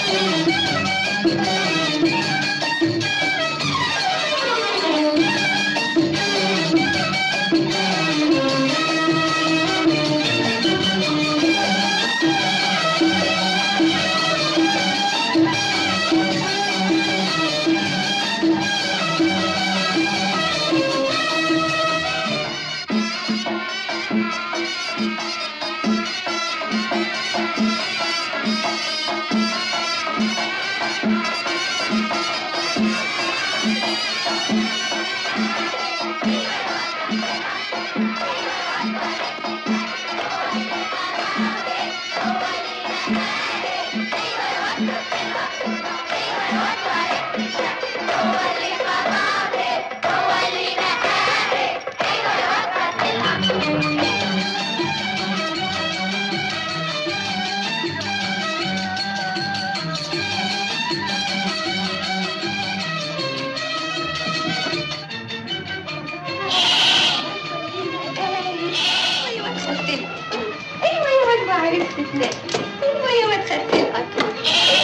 ايوه تختل ايوه يا واد ما عرفت تنام ايوه يا واد تختل اكتر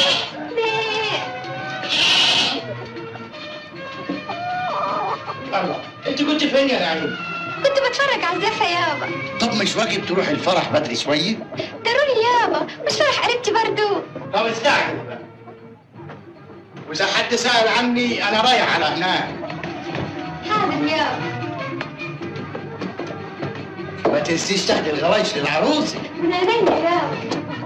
الله انت كنت فين يا نعيم؟ كنت بتفرج على الزفة يابا طب مش واجب تروح الفرح بدري شويه؟ ضروري يابا مش فرح قريبتي برضو طب استعجل بقى واذا حد سأل عني انا رايح على هناك حاضر يابا ما تنسيش تاخدي الغوايش للعروسه من عينيا يابا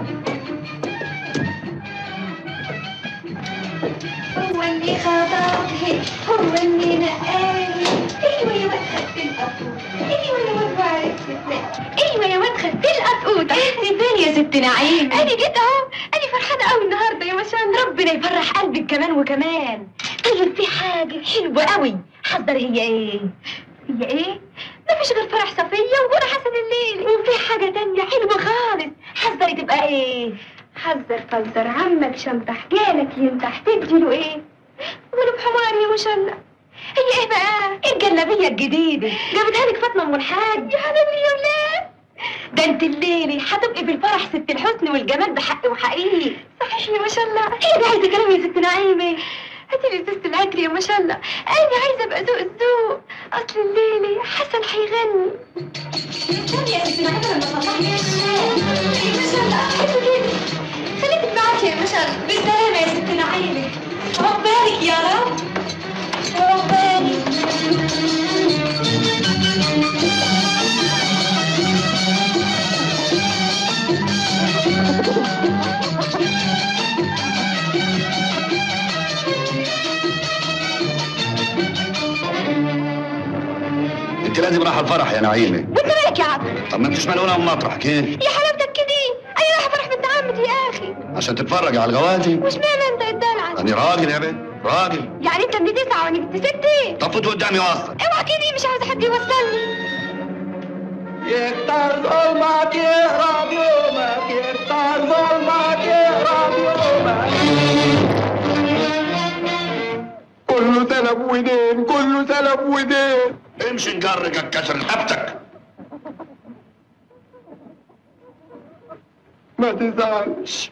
هو اللي خطبها هو اللي نقاها ايوه يا واد خدت القطوطة ايوه يا واد وعرفت تنام ايوه يا واد خدت القطوطة فين يا ست نعيم انا جيت اهو انا فرحانة قوي النهارده يا مشان ربنا يفرح قلبك كمان وكمان طيب في حاجة حلوة قوي حضر هي ايه هي ايه؟ مفيش غير فرح صفية وغنى حسن الليلي وفي حاجة تانية حلوة خالص حضري تبقى ايه حذر فلتر عمك شمتح جالك ينتح تديله ايه؟ وانا بحمار يا مشلة هي ايه بقى؟ الجلابية الجديدة جابتها لك فاطمة ام الحاج يا حبيبي يا ولاد ده انت الليلة هتبقي في الفرح ست الحسن والجمال بحق وحقيقي صحيح يا مشلة هي دي عايزة كلام يا ست نعيمة هاتي لي ازازة العطر يا مشلة انا عايزة ابقى ذوق الذوق اصل الليلة حسن هيغني يا ست نعيمة لما صلحني يا مشلة حلو كده خليك معاكي يا مشلة بالسلامة يا ست نعيمة عقبالك يا رب عقبالك انت لازم رايحه الفرح يا نعيمه وانت مالك يا عبد طب ما انتش ملونه من مطرحك ايه يا حلاوتك كده انا رايحة فرح بنت عمتي يا اخي عشان تتفرج على الغوازي وش معنى انت الدلع انا راجل يا بنت راجل يعني انت من تسعة وانا بنت ستة طب فوت قدامي واصل اوعى كده مش عاوز حد يوصلني يختار ظلمك يهرب يومك يختار ظلمك يهرب يومك كله سلب ودين كله سلب ودين امشي نجرجك كسر رقبتك ما تزعلش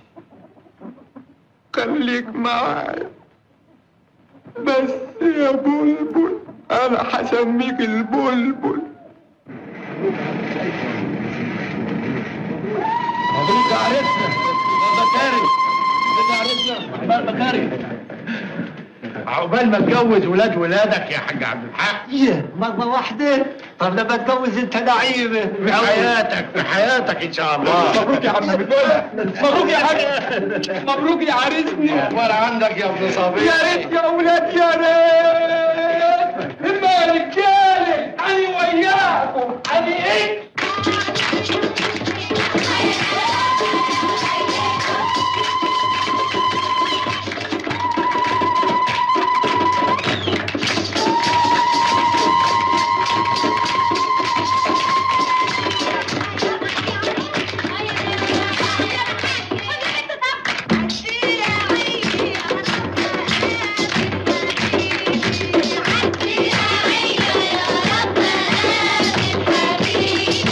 خليك معايا بس يا بلبل انا هسميك البلبل مبروك يا عريسنا بكاري مبروك يا عريسنا عقبال بكاري عقبال ما تجوز ولاد ولادك يا حاج عبد الحق ايه مرة واحدة طب لما اتجوز انت نعيمة في حياتك في حياتك ان شاء الله مبروك يا عم بتقولها مبروك يا حاج مبروك يا عريسني ولا عندك يا ابن صبي يا ريت يا اولاد يا ريت اما رجاله انا وياكم انا ايه يا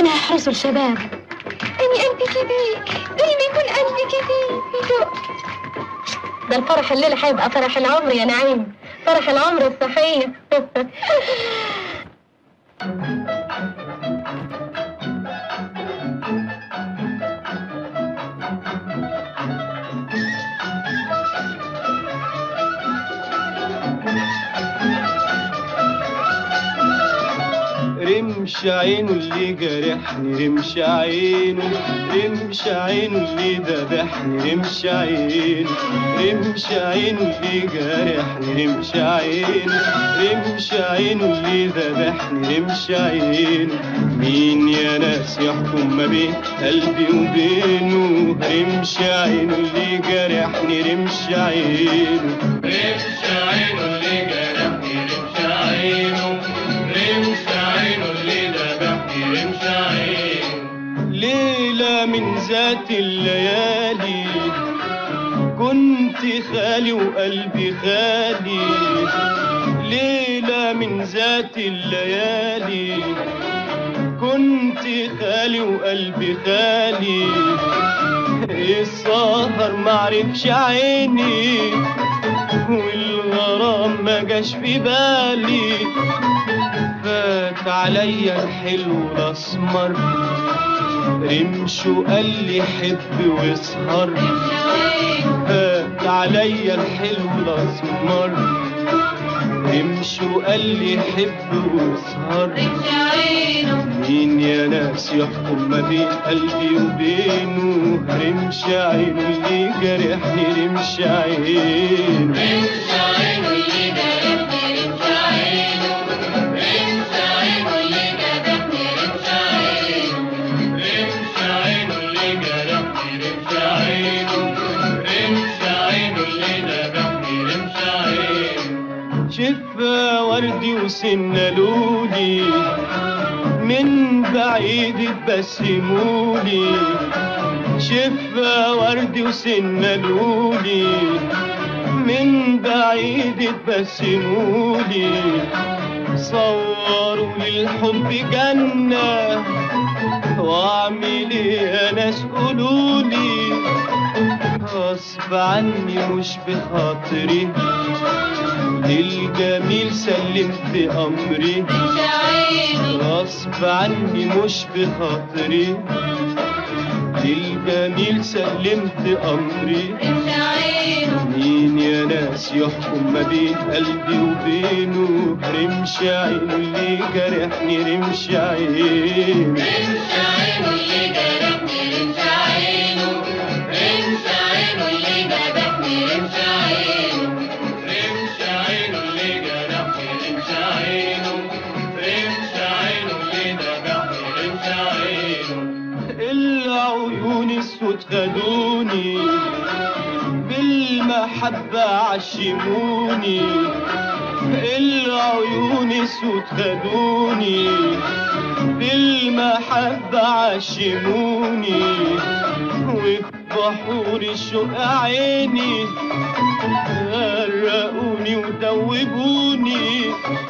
الله يحرسه الشباب اني قلبي كده زي ما يكون قلبي كده يدق ده الفرح الليلة هيبقى فرح العمر يا نعيم فرح العمر الصحيح رمش عينه اللي جرحني رمش عينه رمش عينه اللي ذبحني رمش عينه رمش عينه اللي جرحني رمش عينه رمش عينه اللي ذبحني رمش عينه مين يا ناس يحكم ما بين قلبي وبينه رمش عينه اللي جرحني رمش عينه رمش عينه اللي جرحني رمش عينه رمش عينه اللي ذبحني رمش عينه ليلة من ذات الليالي كنت خالي وقلبي خالي ليلة من ذات الليالي كنت خالي وقلبي خالي السهر معرفش عيني والغرام ما جاش في بالي فات عليا الحلو الاسمر رمش وقال لي حب واسهر فات عليا الحلو الاسمر رمش وقال لي حب واسهر مين يا ناس يحكم ما بين قلبي وبينه رمش عينه اللي جرحني رمش عينه رمش عينه اللي جرحني رمش عينه رمش عينه اللي جرحني رمش عينه رمش عينه اللي جرحني رمش عينه رمش عينه اللي جرحني رمش عينه شفا وردي وسنة لولي من بعيد تبسمولي شفا وردي وسنة لولي من بعيد تبسمولي صوروا للحب جنة واعمل ايه يا ناس قولولي غصب عني مش بخاطري للجميل سلمت امري غصب عني مش بخاطري للجميل سلمت امري مين يا ناس يحكم ما بين قلبي وبينه رمش عينه اللي جرحني رمش عينه رمش عينه اللي جرحني رمش عينه رمش عينه اللي جرحني رمش عينه رمش عينه اللي جرحني رمش عينه رمش عينه اللي جرحني رمش عينه العيون السود خدوني بالمحبة عشموني العيون السود خدوني بالمحبة عشموني وفي بحور الشوق عيني غرقوني ودوبوني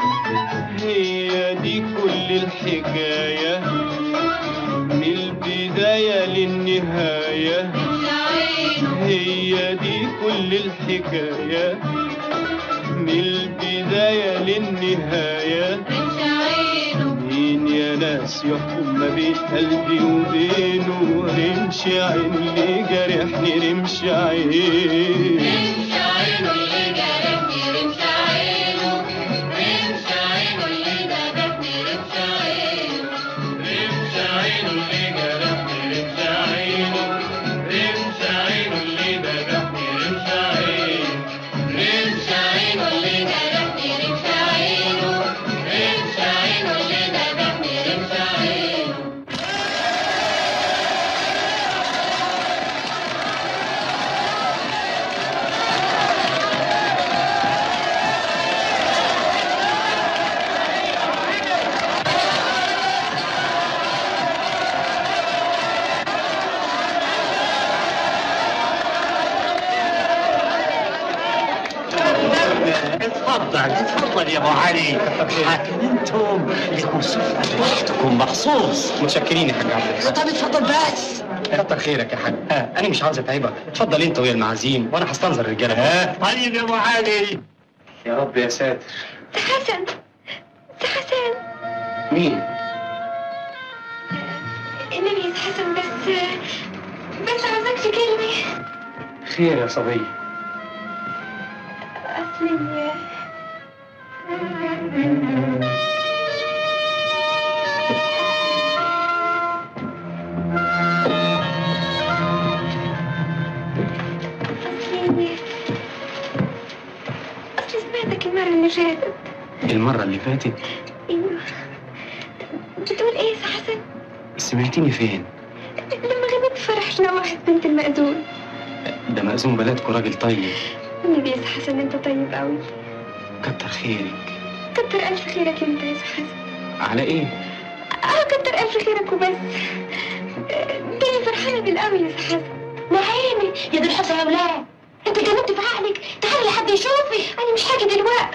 هي دي كل الحكاية من البداية للنهاية هي دي كل الحكاية من البداية للنهاية مين يا ناس يحكم ما بين قلبي وبينه رمش عين اللي جرحني رمش عين رمش عينه اللي جرحني رمش عينه رمش عينه اللي جرحني رمش عينه رمش عينه اللي جرحني رمش عينه رمش عينه اللي جرحني رمش عينه اتفضل اتفضل تفضل يا ابو علي حاكم انتم لكم سفرة لوحدكم مخصوص متشكرين يا حاج عبد الحق طب اتفضل بس كتر خيرك يا حاج آه، انا مش عاوز اتعبك اتفضل انت ويا المعازيم وانا هستنظر الرجاله ها طيب يا ابو علي يا رب يا ساتر سي حسن سي حسن مين النبي يا سي حسن بس بس عاوزاك في كلمة خير يا صبي أصلي أصلي أصلي سمعتك المرة اللي فاتت المره اللي فاتت أيوه بتقول إيه يا سي حسن؟ سمعتني فين لما غنيت فرح نواحي بنت المأذون ده مأذون بلدكم راجل طيب النبي يا سي حسن أنت طيب أوي كتر خيرك كتر ألف خيرك أنت يا سي حسن على ايه اه كتر الف خيرك وبس ده انا فرحانه بالقوي يا سي حسن نعيمي يا دي الحسن يا ولاد انت جننت في عقلك تعالي لحد يشوفي انا مش هاجي دلوقتي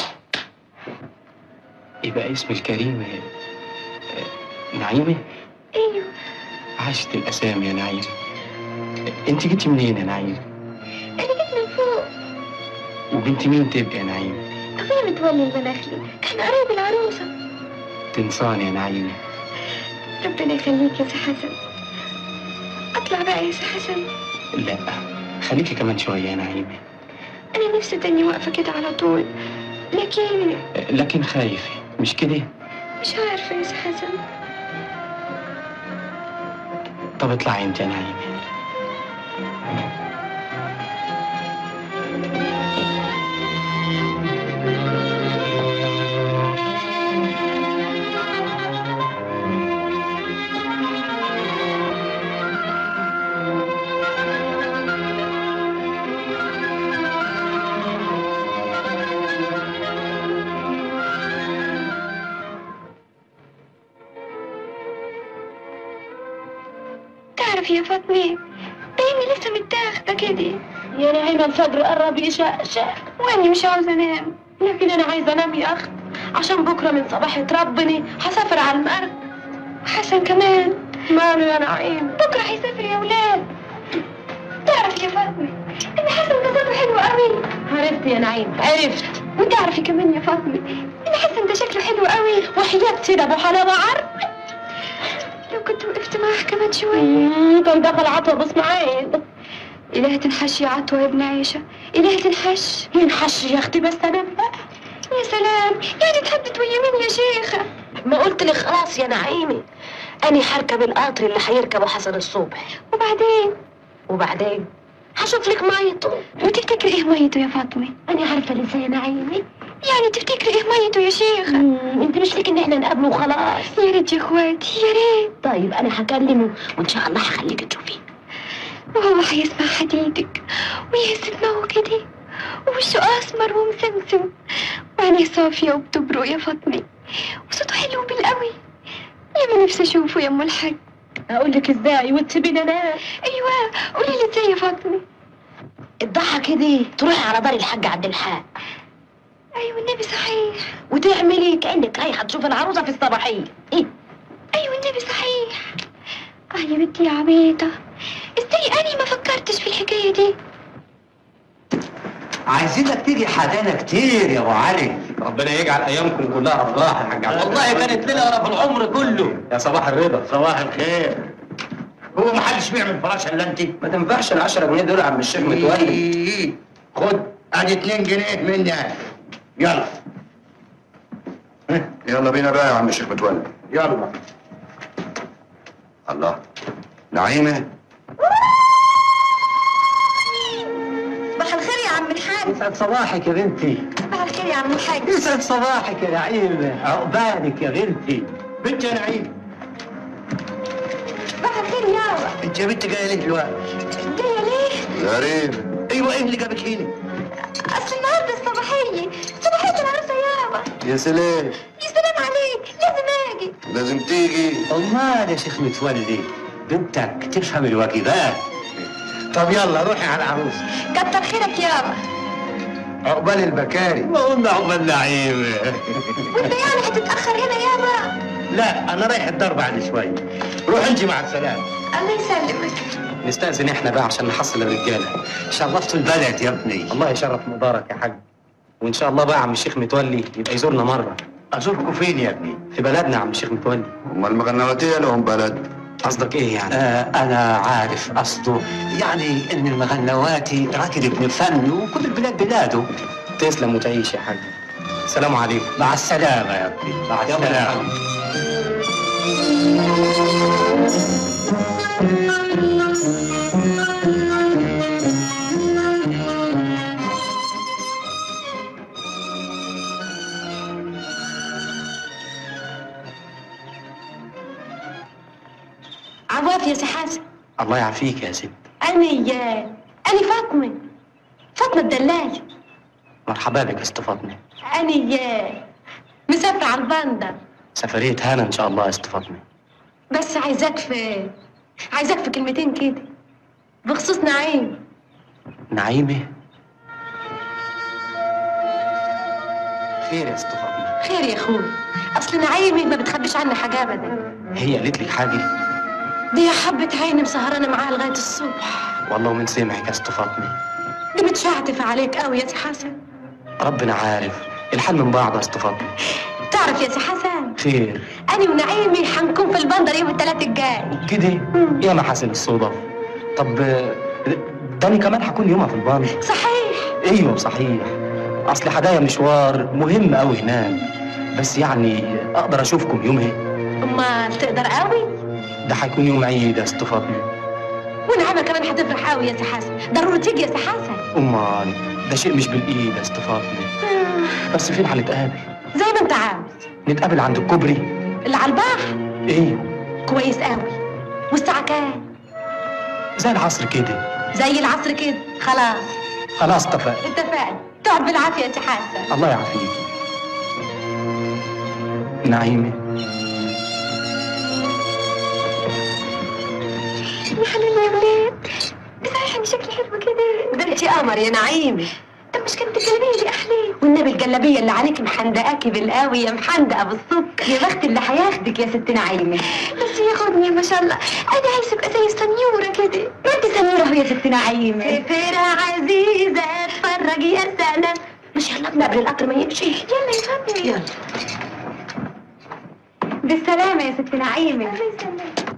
يبقى اسم الكريم آه، نعيمه ايوه عاشت الاسامي يا نعيمه انت جيتي منين يا نعيمه انا جيت من فوق وبنت مين تبقى يا نعيمه ابويا متولي البناخلي كان قريب العروسه تنساني يا نعيمه ربنا يخليك يا سي حسن اطلع بقى يا سي حسن لا خليكي كمان شويه يا نعيمه انا نفسي تاني واقفه كده على طول لكن آه، لكن خايفه مش كده مش عارفه يا سي حسن طب اطلعي انت يا نعيمه تعرف يا فاطمه بيني لسه متاخده كده يا نعيمة الفجر قرب يشقشق واني مش عاوزه انام لكن انا عايزة انام يا اخت عشان بكرة من صباحة ربنا هسافر على المرج حسن كمان ماله يا نعيم بكره هيسافر يا ولاد تعرف يا فاطمه ان حسن ده صوته حلو قوي عرفت يا نعيم عرفت وتعرفي كمان يا فاطمه ان حسن ده شكله حلو قوي وحياة سيدة ابو حلاوة عرف لو كنت وقفت معاه كمان شويه مم، كان دخل عطوة باسماعيل إله تنحش يا عطوة يا ابن عيشة إله تنحش ينحش يا اختي بس انا بقى يا سلام يعني تحدد ويا مين يا شيخة ما قلت لك خلاص يا نعيمي أنا هركب القطر اللي هيركبه حسن الصبح وبعدين وبعدين هشوف لك ميته وتفتكري إيه ميته يا فاطمة أنا عارفة لسه يا نعيمي يعني تفتكري إيه ميته يا شيخة مم، انت مش ليك ان احنا نقابله وخلاص يا ريت يا اخواتي يا ريت طيب انا هكلمه وان شاء الله هخليك تشوفيه وهو هيسمع حديدك ويهز دماغه كده ووشه أسمر ومسمسم وعينيه صافية وبتبرق يا فاطمة وصوته حلو بالقوي يا ما نفسي أشوفه يا أم الحاج اقول لك ازاي وتسيبيني انا أيوة قولي لي إزاي يا فاطمة الضحكة دي تروحي على دار الحاج عبد الحق أيوة النبي صحيح وتعملي كانك رايحه تشوفي العروسه في الصباحيه ايه أيوة النبي صحيح آه يا بنتي يا عبيطة ازاي أنا ما فكرتش في الحكاية دي عايزينك تيجي حدانا كتير يا ابو علي ربنا يجعل ايامكم كلها افراح يا حاج عبد والله كانت ليله اقرا في العمر كله يا صباح الرضا صباح الخير هو ما حدش بيعمل فراش الا انت ما تنفعش ال 10 جنيه دول يا عم الشيخ متولي إيه. خد ادي 2 جنيه مني أهي. يلا يلا بينا بقى يا عم الشيخ متولي يلا الله نعيمه صباح الخير يا عم الحاج يسعد صباحك يا بنتي صباح الخير يا عم الحاج يسعد صباحك يا نعيم عقبالك يا بنتي بنت يا نعيم صباح الخير يابا انت يا بنت جايه ليه دلوقتي؟ جاية ليه؟ يا ريم ايوه ايه اللي جابك هنا؟ أصل النهاردة الصباحية صباحية العروسة يابا يا سلام يا سلام عليك لازم أجي لازم تيجي امال يا شيخ متولي بنتك تفهم الواجبات طب يلا روحي على العروس كتر خيرك يابا عقبال البكاري ما قلنا عقبال نعيمة وانت يعني هتتاخر هنا يابا لا أنا رايح الدار بعد شوي روح انت مع السلامة الله يسلمك نستأذن احنا بقى عشان نحصل الرجالة شرفت البلد يا ابني الله يشرف مدارك يا حاج وإن شاء الله بقى عم الشيخ متولي يبقى يزورنا مرة أزوركم فين يا ابني؟ في بلدنا عم الشيخ متولي هم المغنواتية لهم بلد قصدك إيه يعني؟ آه أنا عارف قصده يعني إن المغنواتي راجل ابن فن وكل البلاد بلاده تسلم وتعيش يا حاج السلام عليكم مع السلامة يا ابني مع يلا يا السلامة حاج. عواف يا سي حسن الله يعافيك يا ست أنا يا أنا فاطمة فاطمة الدلال مرحبا بك يا ست فاطمة أنا يا مسافرة على البندر سفرية هنا إن شاء الله يا ست فاطمة بس عايزاك في عايزاك في كلمتين كده بخصوص نعيم نعيمة خير يا ست فاطمة خير يا اخوي اصل نعيمي ما بتخبيش عني حاجه ابدا هي قالت لك حاجة دي حبة عيني مسهرانة معاها لغاية الصبح والله من سمعك يا ست فاطمة دي متشعتف عليك قوي يا سي حسن ربنا عارف الحال من بعض يا ست فاطمة تعرف يا سي حسن خير أنا ونعيمي حنكون في البندر يوم الثلاث الجاي كده يا ما حسن الصدف طب آه، ده أنا كمان هكون يومها في البندر صحيح ايوه صحيح اصل حدايا مشوار مهم قوي هناك بس يعني اقدر اشوفكم يومها أما تقدر قوي ده هيكون يوم عيد يا ست فاطمه ونعمة كمان هتفرح قوي يا سي حسن ضروري تيجي يا سي حسن امال ده شيء مش بالايد يا ست فاطمه بس فين هنتقابل زي ما انت عاوز نتقابل عند الكوبري اللي على البحر ايه كويس قوي والساعة كام زي العصر كده زي العصر كده خلاص خلاص اتفقنا اتفقنا تقعد بالعافية يا سي حسن الله يعافيك نعيمه يا حلال يا ولاد صحيح اني شكلي حلو كده ده انت قمر يا نعيمي طب مش كانت الجلابيه دي احلام والنبي الجلابيه اللي عليك محندقاكي بالقوي يا محندقه بالسكر يا بخت اللي هياخدك يا ست نعيمي بس ياخدني ما شاء الله انا عايزه ابقى زي السنيوره كده ما انت سميره اهو يا ست نعيمي سفيرة عزيزة اتفرجي يا سلام مش يلا بنقبل القطر ما يمشي يلا يا فاطمه يلا بالسلامة يا ست نعيمي الله يسلمك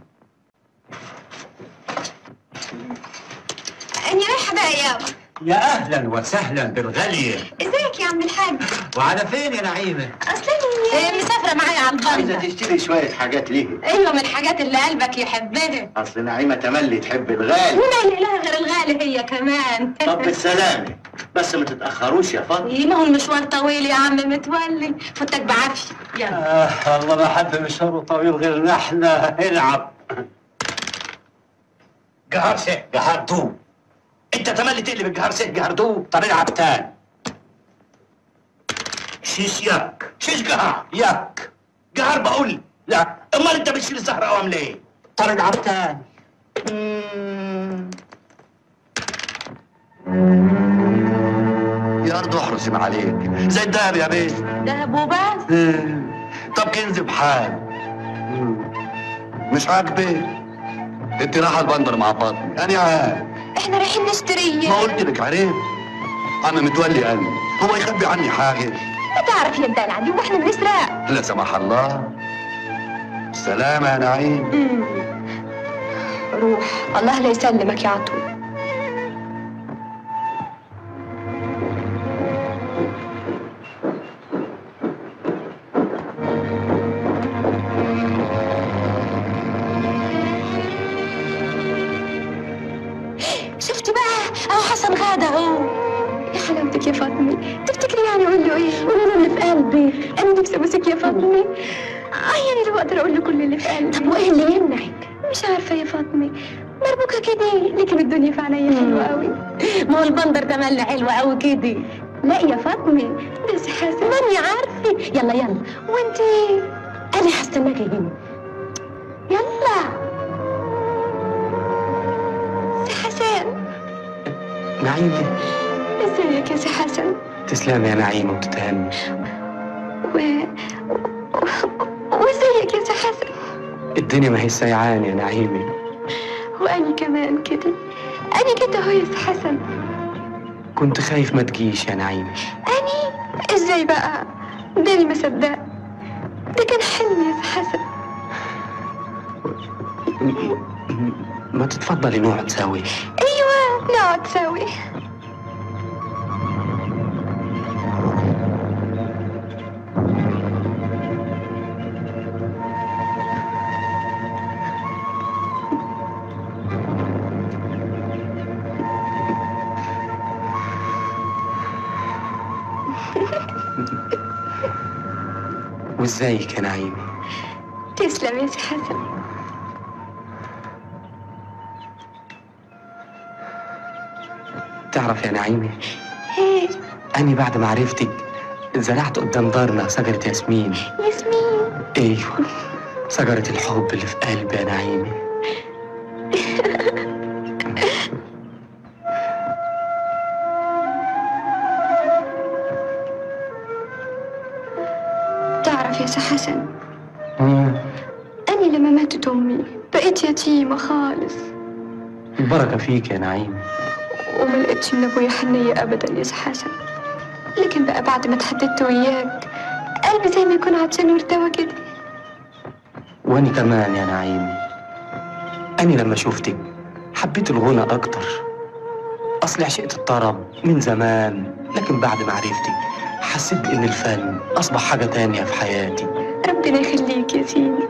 اني رايحه بقى يابا يا أهلا وسهلا بالغالية ازيك يا عم الحاج وعلى فين يا نعيمة؟ اصلا إيه، مسافرة معايا على عايزة البندر تشتري شوية حاجات ليه ايوه من الحاجات اللي قلبك يحبها أصل نعيمة تملي تحب الغالي وما لها غير الغالي هي كمان طب بالسلامة بس ما تتأخروش يا فاطمة إيه، ما هو المشوار طويل يا عم متولي فوتك بعافية يلا آه الله ما حد مشواره طويل غير نحن العب جهار سه جهار دو انت تملي تقلب الجهار سه جهار دو طب العب تاني شيش يك شيش جهار يك جهار بقول لا امال انت بتشيل الزهر قوام ليه طب العب تاني يا أرض احرسي ما عليك زي الدهب يا بيس دهب وبس طب كنز بحال مش عاجبك انت رايحه البندر مع فاطمه انا عارف احنا رايحين نشتري ما قلت لك عرفت انا متولي انا هو يخبي عني حاجه ما تعرف يا الدلع دي واحنا بنسرق لا سمح الله سلامة يا نعيم روح الله لا يسلمك يا عطول شفتي بقى اهو حسن غدا اهو يا حلاوتك يا فاطمه تفتكري يعني اقول له ايه وانا اللي في قلبي انا نفسي ابوسك يا فاطمه اه يعني لو اقدر اقول له كل اللي في قلبي طب وايه اللي يمنعك مش عارفه يا فاطمه مربوكه كده لكن الدنيا في عينيا حلوه قوي ما هو البندر ده مل حلو قوي كده لا يا فاطمه بس حاسه ماني عارفه يلا يلا وانتي انا هستناكي هنا يلا سي حسن نعيمه ازيك يا سي حسن تسلمي يا نعيمة وتتهني و... وازيك يا سي حسن الدنيا ما هي سيعان يا نعيمة وأني كمان كده أني كده هو يا سي حسن كنت خايف ما تجيش يا نعيمة أني إزاي بقى داني ما صدق ده كان حلم يا سي حسن ما تتفضلي نقعد سوا أيوة نقعد سوا وازيك يا نعيمة تسلم يا سي حسن تعرف يا نعيمة ايه أني بعد ما عرفتك زرعت قدام دارنا شجرة ياسمين ياسمين أيوة شجرة الحب اللي في قلبي يا نعيمة تعرف يا سي حسن مم. أني لما ماتت أمي بقيت يتيمة خالص البركة فيك يا نعيمة وما لقيتش من أبويا حنية أبدا يا سي حسن لكن بقى بعد ما اتحددت وياك قلبي زي ما يكون عطشان وارتوى كده وأني كمان يا نعيمة أني لما شفتك حبيت الغنى أكتر أصلي عشقت الطرب من زمان لكن بعد ما عرفتك حسيت بإن الفن أصبح حاجة تانية في حياتي ربنا يخليك يا سيدي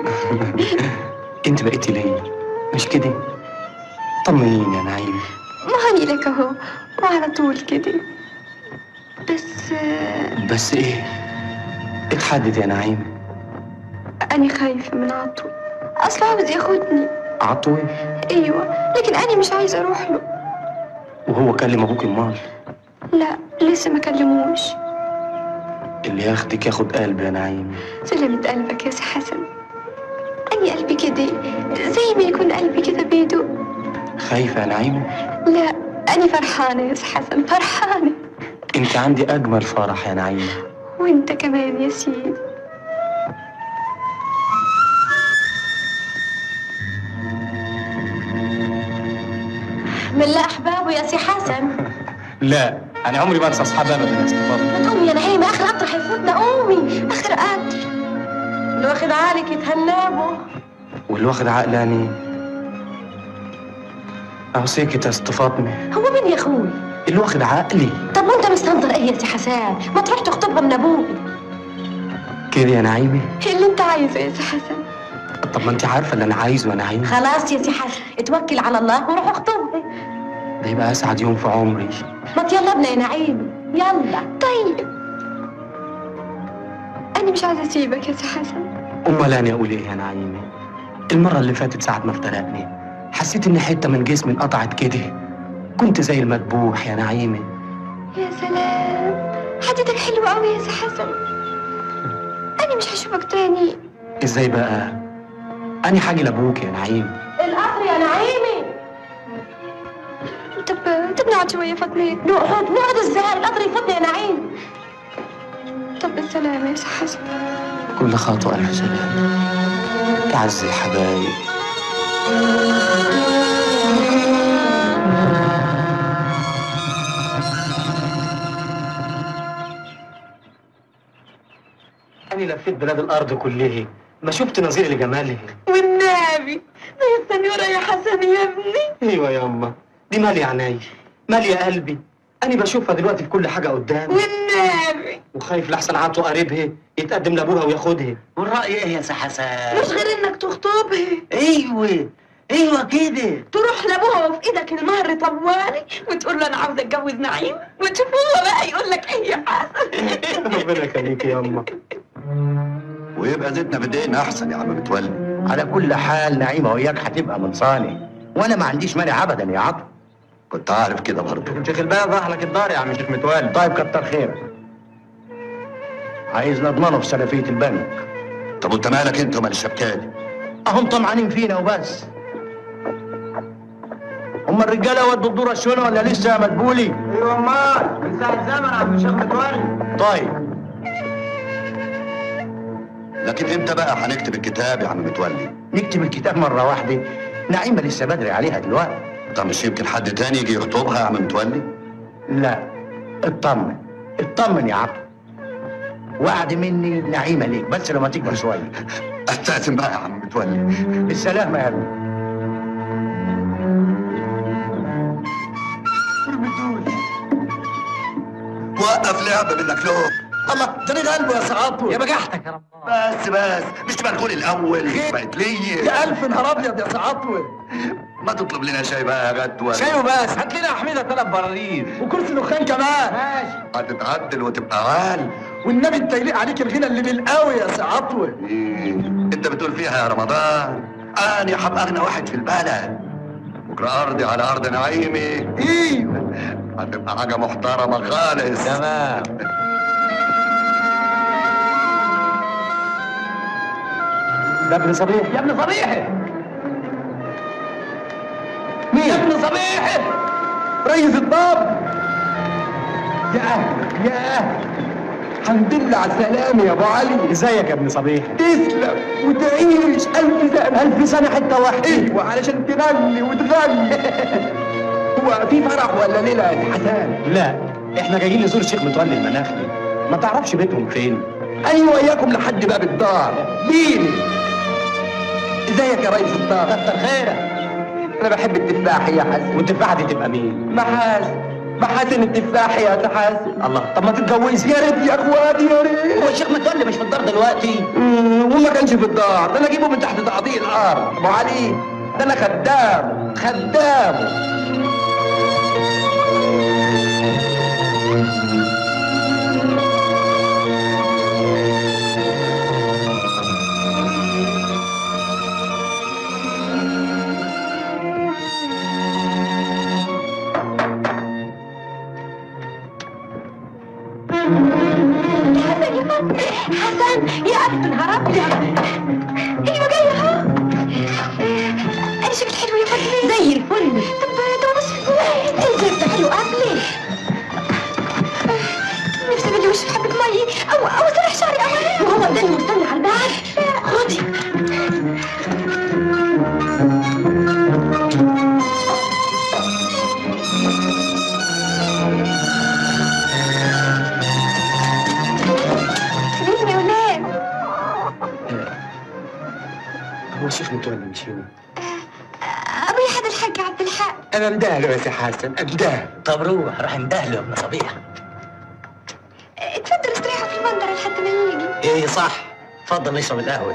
أنت بقيتي ليا مش كده؟ طمنيني يا نعيمة ما هني لك أهو وعلى طول كده بس آه، بس إيه؟ اتحدد يا نعيمة أنا خايفة من عطو أصل عاوز ياخدني عطوي أيوة لكن أنا مش عايزة أروح له وهو كلم أبوك أمال لا لسه ما كلموش اللي ياخدك ياخد قلبي يا نعيمة سلامة قلبك يا سي حسن أني قلبي كده زي ما يكون قلبي كده بيدق خايفة يا نعيمة؟ لا أنا فرحانة يا سي حسن فرحانة أنت عندي أجمل فرح يا نعيمة وأنت كمان يا سيدي من لا احبابه يا سي حسن لا أنا عمري ما أنسى أصحاب أبدا يا استفاضة ما تقومي يا نعيمه اخر قطر حيفوتنا قومي آخر قطر اللي واخد عالك يتهنابه واللي واخد عقلاني أوصيك يا ست فاطمة هو مين يا اخوي اللي واخد عقلي طب ما انت مستنظر ايه يا سي حسن ما تروح تخطبها من ابوك كده يا نعيمة اللي أنت عايزه يا سي حسن طب ما أنت عارفة اللي أنا عايزه يا نعيمة خلاص يا سي حسن اتوكل على الله وروح اخطبها ده يبقى أسعد يوم في عمري ما يلا بنا يا نعيم يلا طيب أنا مش عايزة أسيبك يا سي حسن أمال أنا أقول إيه يا نعيمة المرة اللي فاتت ساعة ما افترقني حسيت إن حتة من جسمي انقطعت كده كنت زي المذبوح يا نعيمة يا سلام حديدك حلو قوي يا سي حسن أنا مش هشوفك تاني إزاي بقى أنا حاجة لأبوك يا نعيم القطر يا نعيمه طب طب نقعد شوية فاطمة نقعد نقعد ازاي القطر يفوتنا يا نعيم طب بالسلامة يا سي حسن كل خطوة ألف سلام أعز الحبايب أنا لفيت بلاد الأرض كلها ما شفت نظير لجماله والنبي زي السنيورة يا حسن يا ابني أيوة يا أما دي مالية عيني مالية قلبي أنا بشوفها دلوقتي في كل حاجة قدامي والنبي وخايف لحسن عطو قريبها يتقدم لأبوها وياخدها والرأي ايه يا سي حسن؟ مش غير انك تخطبها ايوه ايوه كده تروح لابوها وفي ايدك المهر طوالي وتقول له انا عاوز اتجوز نعيم وتشوف هو بقى يقول لك ايه يا حسن ربنا يخليك يا أما ويبقى زيتنا بدينا احسن يا عم متولي على كل حال نعيمة وياك هتبقى من صانع وانا ما عنديش مانع ابدا يا عطو كنت عارف كده برضه شيخ الباب راح لك الدار يا عم شيخ متولي طيب كتر خيرك عايز نضمنه في سلفية البنك طب وانت مالك انت ومال الشبكاني اهم طمعانين فينا وبس هم الرجاله ودوا الدور الشونه ولا لسه يا مدبولي ايوه امال من ساعه زمن عم الشيخ متولي طيب لكن امتى بقى هنكتب الكتاب يا عم متولي نكتب الكتاب مرة واحدة نعيمة لسه بدري عليها دلوقتي طب مش يمكن حد تاني يجي يخطبها يا عم متولي لا اطمن اطمن يا عبد وعد مني نعيمة ليك بس لما تكبر شوية استاذن بقى يا عم متولي بالسلامة يا ابني وقف لعبه منك له الله جريد قلبه يا سعاده يا بجحتك يا رب بس بس مش تبقى تقول الاول بقت ليه يا الف نهار ابيض يا سعطوه ما تطلب لنا شاي بقى يا جدول شاي وبس هات لنا يا حميده ثلاث برارير وكرسي دخان كمان ماشي هتتعدل وتبقى عال والنبي انت يليق عليك الغنى اللي بالقوي يا سعطوه إيه، انت بتقول فيها يا رمضان انا هبقى اغنى واحد في البلد بكره ارضي على ارض نعيمي ايوه هتبقى حاجه محترمه خالص تمام ده ابن صبيح يا ابن صبيحي مين يا ابن صبيحي ريس الضب يا اهل يا اهل الحمد لله على السلامة يا ابو علي ازيك يا ابن صبيح تسلم وتعيش ألف سنة ألف سنة حتة واحدة أيوة علشان تغني وتغني هو في فرح ولا ليلة يا حسن؟ لا احنا جايين نزور الشيخ متولي المناخلي ما تعرفش بيتهم فين أنا وياكم لحد باب الدار ليلي ازيك يا ريس الدار؟ كتر خيرك أنا بحب التفاح يا حسن والتفاحه دي تبقى مين محاسن محاسن التفاح يا تحاسن الله طب ما تتجوز يا ريت يا اخواتي يا ريت هو الشيخ متولي مش في الدار دلوقتي مم، وما كانش في الدار ده انا اجيبه من تحت تعضيق الارض ابو علي ده انا خدام خدام حسن يا ماما حسن يا أبي نهار أبيض أيوة جاية أهو أنا شفت حلوة يا فاطمة زي الفل طب ده نص أنت جبت حلو قبلي نفسي بدي وش بحبة مي أو أو أسرح شعري أولا وهو ده اللي مستني على الباب خدي سلام يا ولاد هو الشيخ متولي مش هنا أبي حد الحاج عبد الحق انا مدهله يا سي حسن امدهله طب روح روح اندهله يا ابن صبيح اتفضل استريحوا في المنظر لحد ما يجي ايه صح اتفضل نشرب القهوه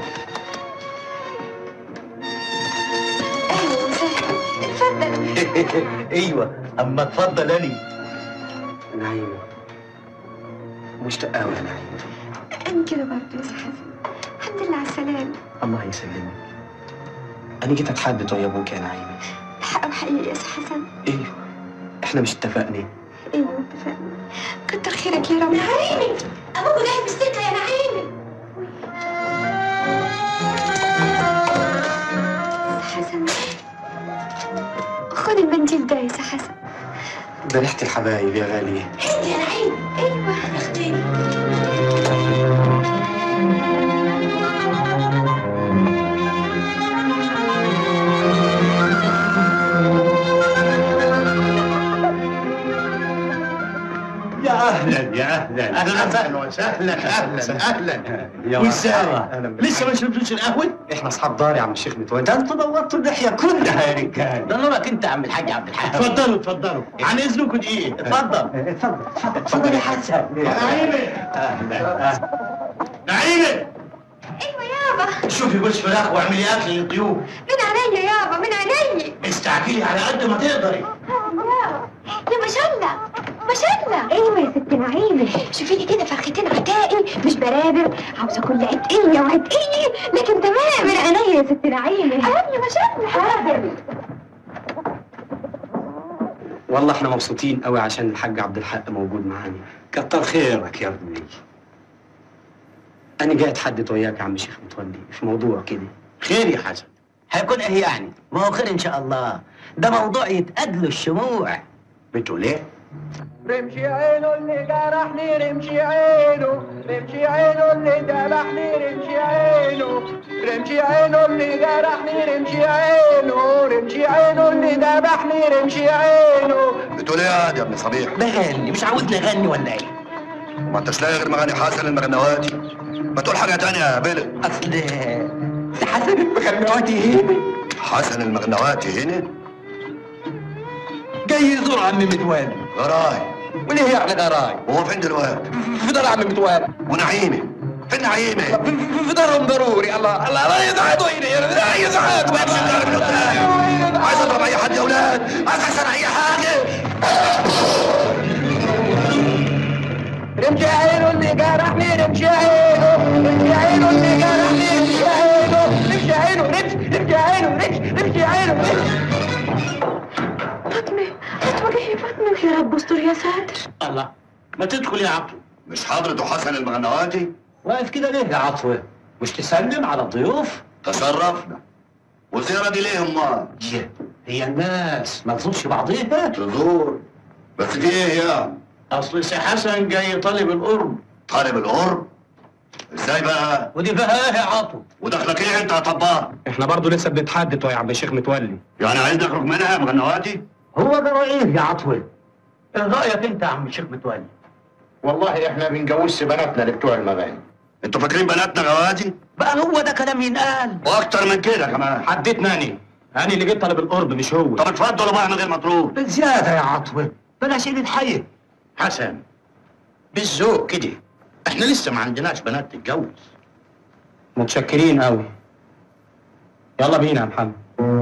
اهلا وسهلا اتفضل ايوه اما اتفضل اني نعيمة مشتاق قوي يا نعيمة انا كده برضه يا سي حسن الحمد لله على السلامة الله يسلمك انا جيت اتحدث ويا ابوك يا نعيمة حق وحقيقي يا سي حسن ايوه احنا مش اتفقنا ايوه اتفقنا كتر خيرك يا رب نعيمي ابوك جاي بالسكة يا نعيمي سي حسن خد المنديل ده يا سي حسن ده ريحة الحبايب يا غالية يا نعيم ايوه اختي يا اهلا يا اهلا اهلا وسهلا اهلا اهلا يا وازاي أهلا بك. لسه ما شربتوش القهوه احنا اصحاب دار يا عم الشيخ متولي ده انتوا دورتوا اللحيه كلها يا رجال ده نورك انت يا عم الحاج عبد الحق اتفضلوا اتفضلوا عن اذنكم دقيقه اتفضل اتفضل اتفضل اتفضل يا حسن نعيمه اهلا نعيمه ايوه يابا شوفي جوز فراخ واعملي اكل للضيوف من عينيا يابا من عيني استعجلي على قد ما تقدري يا ما شاء الله ما شاء الله ايوه يا ست نعيمه شوفي لي كده فرختين عتائي مش برابر عاوزه كل عتقيه وعتقيه لكن تمام من عينيا يا ست نعيمه ايوه ما شاء الله حاضر والله احنا مبسوطين قوي عشان الحاج عبد الحق موجود معانا كتر خيرك يا ابني انا جاي اتحدث وياك يا عم الشيخ متولي في موضوع كده خير يا حسن هيكون ايه يعني ما هو خير ان شاء الله ده موضوع يتأجله الشموع بتقول ايه رمشي عينه اللي جرحني رمشي عينه رمشي عينه اللي ذبحني رمشي عينه رمشي عينه اللي جرحني رمشي عينه رمشي عينه اللي ذبحني رمشي عينه بتقول ايه يا واد يا ابن صبيح بغني مش عاوزني اغني ولا ايه؟ ما انتش لاقي غير مغني حسن المغنواتي ما تقول حاجه تانية يا بلد اصل ده حسن المغنواتي هنا حسن المغنواتي هنا جاي يزور عم متوالي غراي وليه يعني غراي؟ وهو فين دلوقتي في دار عم متوالي ونعيمه فين نعيمه في- في دارهم ضروري الله الله لا يزعدوا هنا لا يزعدوا عايز اضرب اي حد يا اولاد عايز اكسر اي حاجه رمشي عينه اللي جرحني رمشي عينه رمشي عينه اللي جرحني رمشي عينه رمشي عينه رمشي رمشي عينه رمشي رمشي عينه رمشي فاطمة فاطمة يا فاطمة يا رب استر يا ساتر الله ما تدخل يا عطو مش حضرته حسن المغنواتي واقف كده ليه يا عطوة؟ مش تسلم على الضيوف؟ تصرفنا والزياره دي ليه امال يه، هي الناس ما تزورش بعضيها؟ تزور بس في ايه يا اصل سي حسن جاي طالب القرب طالب القرب ازاي بقى ودي بقى ايه يا عطو؟ ودخلك ايه انت يا طباخ احنا برضو لسه بنتحدث يا عم الشيخ متولي يعني عايز نخرج منها يا مغنواتي هو ده ايه يا عطوة؟ ايه رايك انت يا عم الشيخ متولي؟ والله احنا بنجوزش بناتنا لبتوع المباني انتوا فاكرين بناتنا غواتي بقى هو ده كلام ينقال واكتر من كده كمان حددنا اني انا اللي جيت طالب القرب مش هو طب اتفضلوا بقى من غير مطلوب بزياده يا عطوة بلاش ايد حي حسن بالذوق كده احنا لسه ما عندناش بنات تتجوز متشكرين قوي يلا بينا يا محمد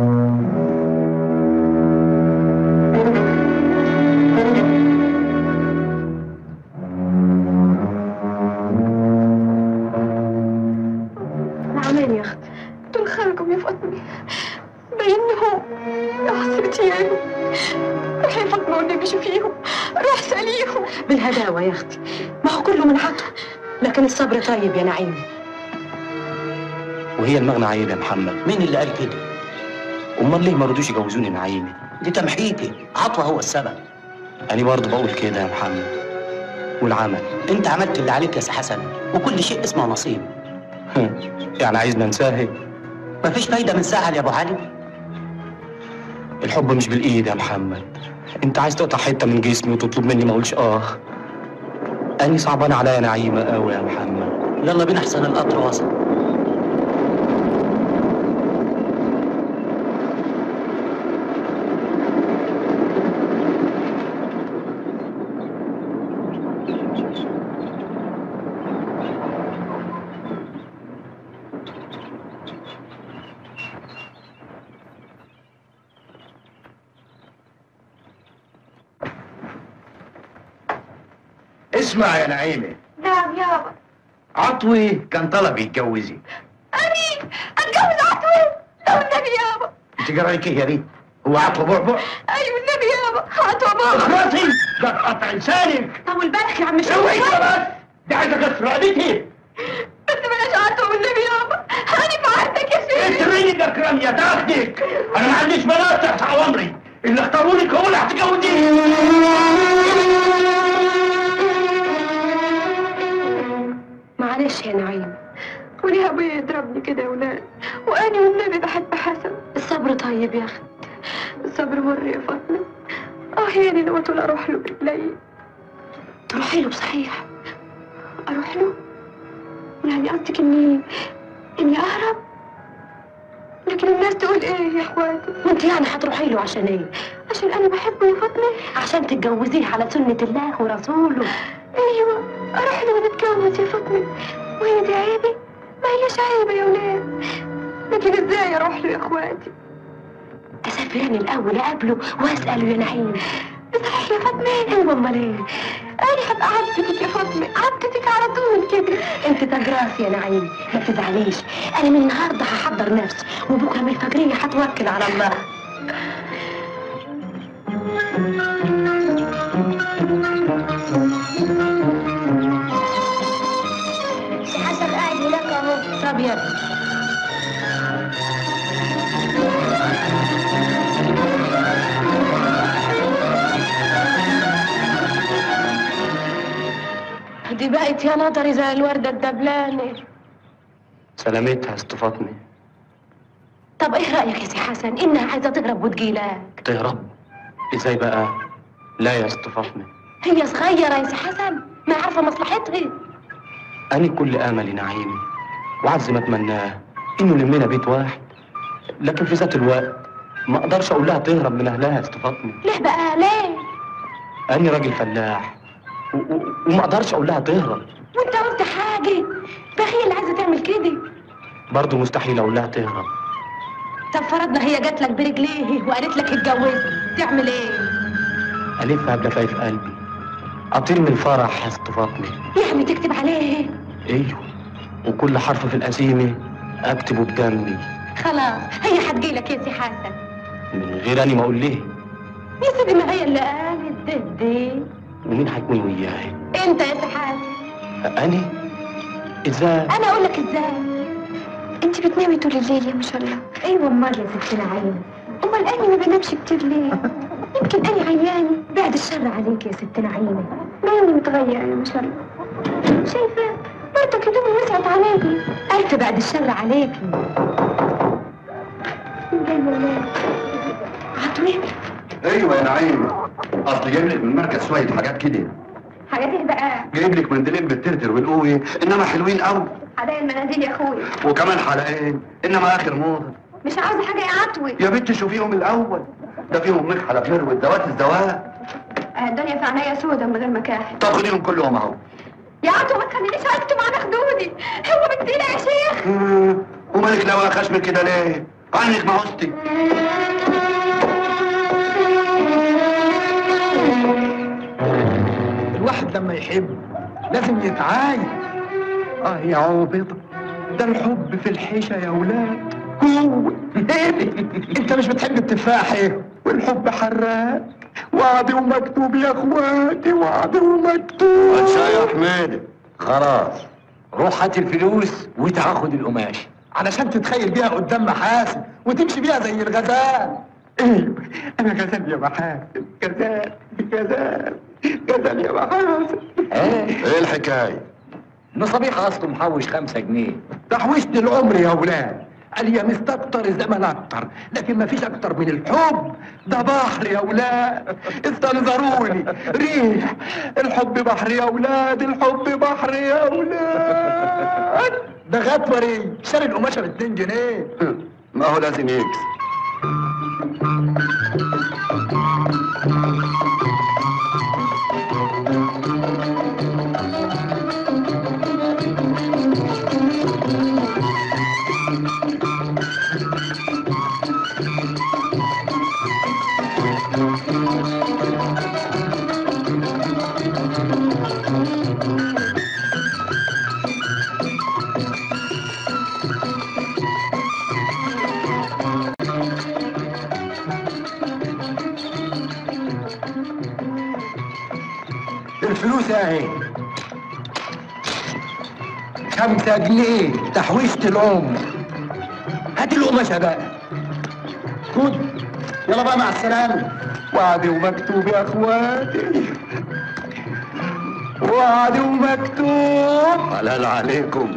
نعمين يا اختي دول خرجوا يا فاطمة بينهم يا حسرتي يا عيني روحي يا فاطمة والنبي شوفيهم روح سأليهم بالهداوة يا أختي ما هو كله من عطو لكن الصبر طيب يا نعيم وهي المغنى عيب يا محمد مين اللي قال كده؟ امال ليه ما رضوش يجوزوني نعيمي دي تمحيكي عطوة هو السبب انا برضه بقول كده يا محمد والعمل انت عملت اللي عليك يا سي حسن وكل شيء اسمه نصيب يعني عايزنا نساهل مفيش فايده من سهل يا ابو علي الحب مش بالايد يا محمد انت عايز تقطع حته من جسمي وتطلب مني ما اقولش اه اني صعبان عليا نعيمه قوي يا محمد يلا بينا احسن القطر وصل اسمع يا نعيمة نعم يابا عطوي كان طلب يتجوزي أني أتجوز عطوة لو النبي يابا انت جرايك ايه يا ريت هو عطوه بعبع أيوة النبي يابا عطوة بابا اخلصي ده قطع لسانك طول بالك يا عم اوعي الشيخ بس دي عايزه كسر رقبتي بس بلاش عطوة والنبي يابا أنا بعتك يا انت شيخ مين ده كرام يا تاخدك انا ما عنديش بنات تحت عمري اللي اختاروني هو اللي هتجوزيه معلش يا نعيم وليه أبويا يضربني كده يا ولاد وأنا والنبي بحب حسن الصبر طيب يا أخي الصبر مر يا فاطمة اه يعني لو طول أروح له برجلي تروحي له بصحيح أروح له يعني قصدك إني إني أهرب لكن الناس تقول إيه يا إخواتي وانت يعني هتروحي له عشان ايه عشان أنا بحبه يا فاطمة عشان تتجوزيه على سنة الله ورسوله أيوة أروح له ونتجوز يا فاطمة وهي دي عيبي ما هيش عيبة يا ولاد لكن إزاي أروح له يا إخواتي اسافر انا الاول اقابله واساله يا نعيم صحيح يا فاطمة ايوه امال ايه أنا هبقى عبدتك يا فاطمة عبدتك على طول كده انت تجراس يا نعيم ما تزعليش انا من النهارده هحضر نفسي وبكره من الفجريه هتوكل على الله حسن قاعد هناك أهو طب يا ابني بقت يا نظري زي الوردة الدبلانة سلامتها يا ست فاطمه طب ايه رأيك يا سي حسن انها عايزة تهرب وتجيلك تهرب ازاي بقى لا يا ست فاطمه هي صغيرة يا سي حسن ما عارفة مصلحتها أنا كل آملي نعيمي وعز ما أتمناه إنه يلمنا بيت واحد لكن في ذات الوقت ما أقدرش أقول لها تهرب من أهلها يا ست فاطمة ليه بقى ليه أنا راجل فلاح و- و- وما أقدرش أقول لها تهرب وانت قلت حاجة ده هي اللي عايزة تعمل كده برضه مستحيل أقول لها تهرب طب فرضنا هي جات لك برجليه وقالت لك اتجوزني تعمل ايه ألفها بلفايف قلبي أطير من الفرح يا ست فاطمة يعني تكتب عليه أيوه وكل حرف في القسيمة أكتبه بدمي خلاص هي هتجيلك يا سي حسن من غير أني ما أقول ليه يا سيدي ما هي اللي قالت ده ده ومين هيكون وياها انت يا سي حسن أنا إزاي انا اقول لك ازاي انت بتنامي طول الليل يا ما شاء الله ايوه امال يا ستنا عين امال انا ما بنامش كتير ليه يمكن انا عيانه بعد الشر عليك يا ستنا عين مالي متغيره يا ما شاء الله شايفه برضه هدومي وسعت عليكي الف بعد الشر عليكي لا لا لا عطوي ايوه يا نعيم اصل جايب لك من المركز شويه حاجات كده حاجات ايه بقى جايب لك منديلين بالترتر والقوي انما حلوين قوي حدايا المناديل يا اخويا وكمان حلقين انما اخر موضه مش عاوزه حاجه يا عطوي يا بنت شوفيهم الاول ده فيهم ملح على فلر والدوات الزواج آه، الدنيا في عينيا سودا من غير مكاحل طب خديهم كلهم اهو يا عطوي ما تخلينيش اكتم على خدودي هو بكتير يا شيخ مم، ومالك لو خشمك كده ليه؟ عنك معوزتي الواحد لما يحب لازم يتعاين اه يا عوبطة ده الحب في الحيشة يا ولاد قوة انت مش بتحب التفاح ايه والحب حراق وعد ومكتوب يا اخواتي وعد ومكتوب يا حميدي خلاص روح هات الفلوس وتاخد القماش علشان تتخيل بيها قدام محاسن وتمشي بيها زي الغزال ايوه انا غزال يا محاسن غزال غزال غزال يا محاسن ايه الحكايه؟ مصابيح اصله محوش خمسة جنيه تحويشة العمر يا ولاد قال يا مستكتر الزمن اكتر لكن مفيش اكتر من الحب ده بحر يا ولاد استنظروني ريح الحب بحر يا ولاد الحب بحر يا ولاد ده غطوري شاري القماشه ب 2 جنيه ما هو لازم يكس الفلوس اهي خمسة جنيه تحويشة العمر هات القماشة بقى خد يلا بقى مع السلامة وعد ومكتوب يا اخواتي وعد ومكتوب حلال عليكم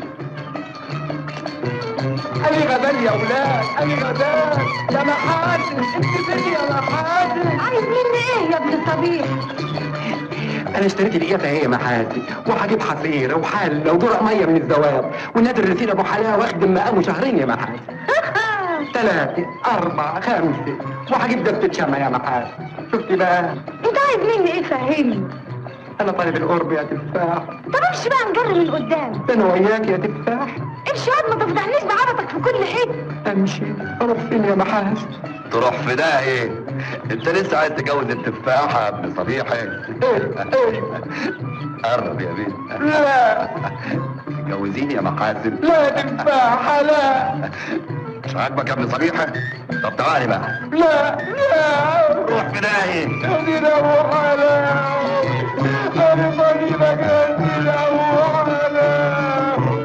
أي غزال يا ولاد أي غزال يا محاسن انت فين يا محاسن عايز مني ايه يا ابن الطبيب انا اشتريت القيافه هي محاسن وهجيب حصيره وحله ودرع ميه من الزواب والنادر الرسيل ابو حلاوه واخدم مقامه شهرين يا محاسن ثلاثة أربعة خمسة وهجيب دبة شمع يا محاسن شفتي بقى انت عايز مني ايه فهمني أنا طالب القرب يا تفاح طب امشي بقى نجرب من قدام ده أنا وياك يا تفاح امشي ياض ما تفضحنيش بعرضك في كل حته أمشي أروح فين يا محاسن تروح في ده ايه؟ انت لسه عايز تجوز التفاحة يا ابن صبيحي إيه إيه قرب يا بنت لا جوزيني يا محاسن لا تفاحة لا مش عاجبك يا ابن صبيحي؟ طب تعالي بقى لا لا روح في ده ايه؟ خلينا أبو حلاوة أنا طريقك خلينا أبو حلاوة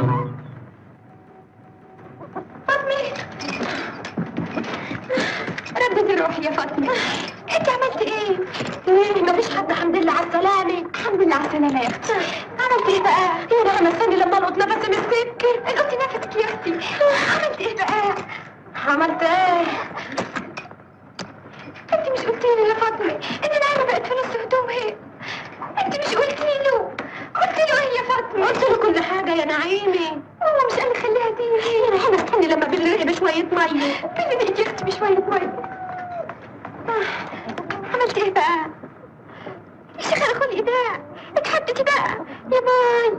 ردت روحي يا فاطمه انت عملت ايه ايه مفيش حد الحمد لله على السلامه الحمد لله على السلامه يا اختي عملت ايه بقى؟ يا نعم استني لما القط نفسي من السكة القطي نفسك يا اختي عملت ايه بقى؟ عملت ايه؟ انت مش قلتي لي يا فاطمة ان نعمة بقت في نص هدومها انت مش قلتي له قلت له ايه يا فاطمة؟ قلت له كل حاجة يا نعيمة هو مش قال لي خليها تيجي يا نعيمة استني لما بنريح بشوية مية بنريح يا اختي بشوية مية آه، عملت ايه بقى؟ يا شيخة خلي ايداع اتحدثي بقى يا باي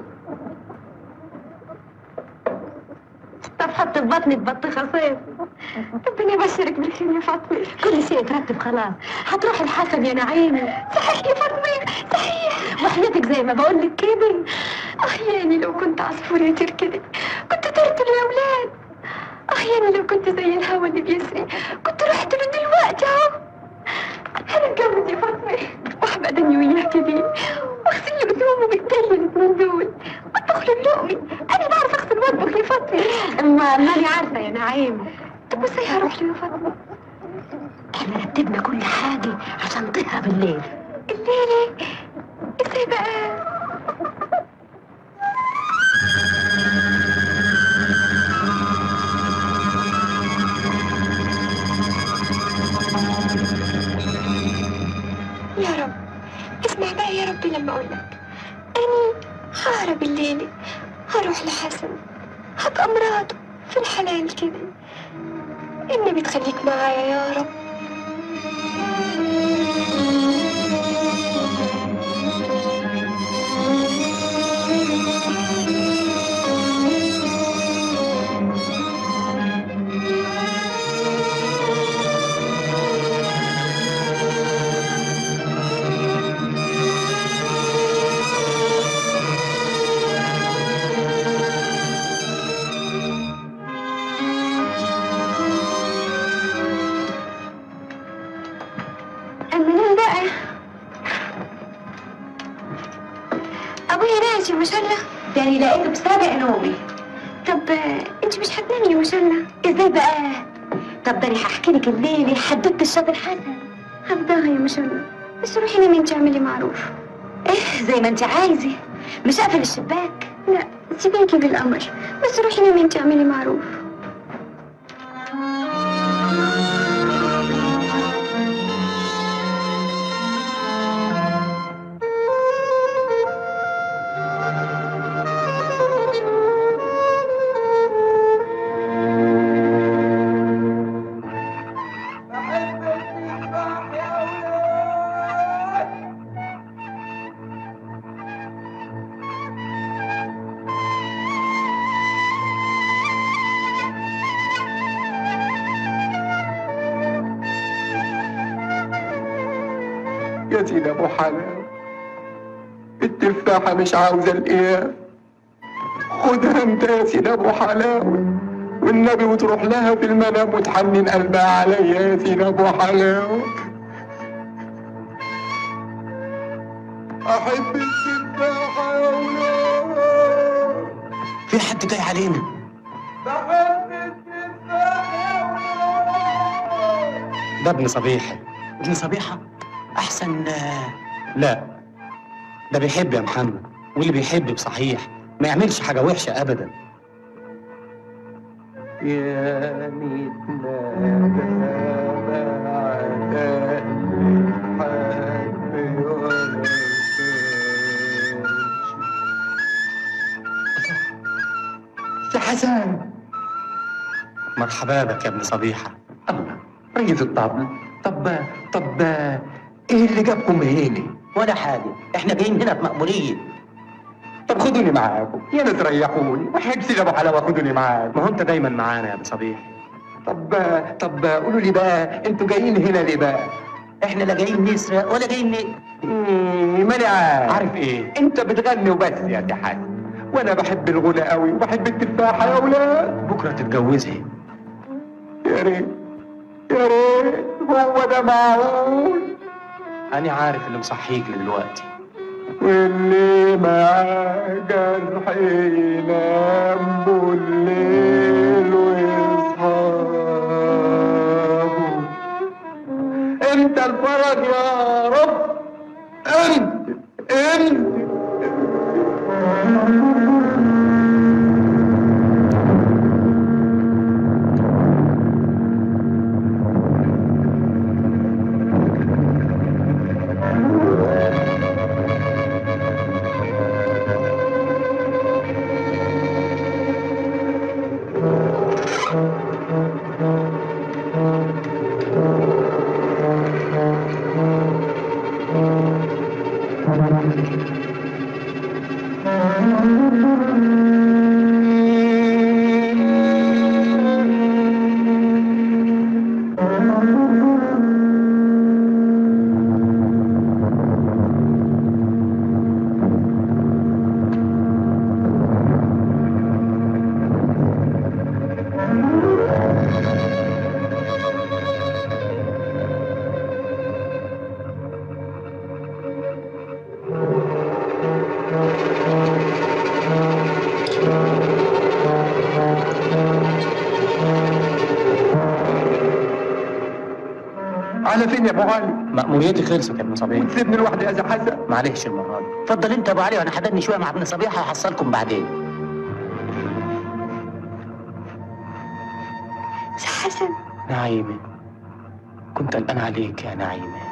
طب حط في بطنك بطيخة صيف ربنا يبشرك بالخير يا فاطمة كل شيء اترتب خلاص هتروح الحسن يا نعيمة صحيح يا فاطمة صحيح وحياتك زي ما بقول لك كده أحياني لو كنت عصفورة تركضي كنت طرت له يا أولاد أحياني لو كنت زي الهوا اللي بيسري كنت رحت له دلوقتي أهو هنتجوز يا فاطمة وأحبق دني وياه كده واغسل له هدومه بايديا الاثنين دول واطبخ له اللقمة أنا بعرف أغسل وأطبخ يا فاطمة أما ماني عارفة يا نعيم طب وإزاي هروح له يا فاطمة؟ احنا رتبنا كل حاجة عشان تهرب بالليل الليلة؟ ازاي بقى؟ يا رب اسمع بقى يا ربي لما اقول لك اني ههرب الليلة هروح لحسن هبقى مراته في الحلال كده النبي تخليك معايا يا رب منين بقى؟ أبويا ناجي ما شاء الله يعني لقيته بسابق نومي طب آه، انت مش هتنامي ما شاء الله ازاي بقى طب ده انا هحكي لك الليله حدوته الشاطر حسن هفضاها يا ما شاء الله بس روحي نامي انت اعملي معروف ايه زي ما انت عايزه مش اقفل الشباك لا سيبيكي بالأمر بس روحي نامي انت اعملي معروف يا سيدي ابو حلاوه التفاحه مش عاوزه الايه خدها انت يا سيدي ابو حلاوه والنبي وتروح لها في المنام وتحنن قلبها عليا يا سيدي ابو حلاوه احب التفاحه يا ولاد في حد جاي علينا بحب التفاحه يا ولاد ده ابن صبيحة ابن صبيحة أحسن آه، لا ده بيحب يا محمد واللي بيحب بصحيح ما يعملش حاجة وحشة أبدا يا ميتنا بعد الحب ولا سي حسن مرحبا بك يا ابن صبيحة الله ريس الطبل طب طب ايه اللي جابكم هنا؟ ولا حاجة احنا جايين هنا في مأمورية طب خدوني معاكم يا ناس ريحوني وحب سيدي ابو حلاوه خدوني معاكم ما هو انت دايما معانا يا ابن صبيح طب طب قولوا لي بقى انتوا جايين هنا ليه بقى؟ احنا لا جايين نسرق ولا جايين ن... مم، ماني عارف عارف ايه انت بتغني وبس يا سي حسن وانا بحب الغنى قوي وبحب التفاحه يا ولاد بكرة تتجوزها يا ريت يا ريت هو ده معقول أنا عارف اللي مصحيك دلوقتي واللي معاه جرح ينام بالليل ويصحابه انت الفرج يا رب انت انت على فين يا ابو علي مأموريتي خلصت يا ابن صبيح وتسيبني لوحدي يا حسن معلش المرة دي اتفضل انت يا ابو علي وانا حددني شويه مع ابن صبيحه وهحصلكم بعدين سي حسن نعيمة كنت قلقان عليك يا نعيمة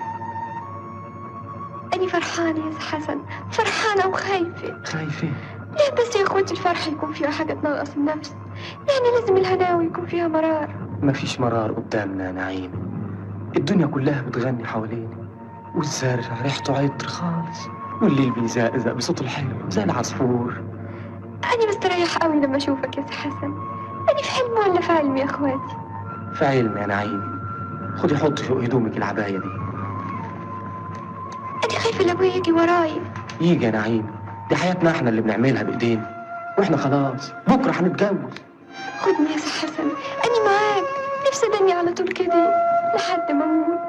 أني فرحانة يا سي حسن فرحانة وخايفة خايفة ليه بس يا اخوتي الفرح يكون فيها حاجة تنقص النفس يعني لازم الهناوي يكون فيها مرار مفيش مرار قدامنا يا نعيمة الدنيا كلها بتغني حوالينا والزرع ريحته عطر خالص والليل بيزقزق بصوته الحلو زي العصفور أنا بستريح قوي لما أشوفك يا سي حسن أنا في حلم ولا في علم يا اخواتي في علم يا نعيمة خدي حطي فوق هدومك العباية دي أنا خايفة لأبويا يجي وراي يجي يا نعيمة دي حياتنا احنا اللي بنعملها بايدينا واحنا خلاص بكره هنتجوز خدني يا سي حسن أنا معاك نفسي أدني على طول كده لحد ما أموت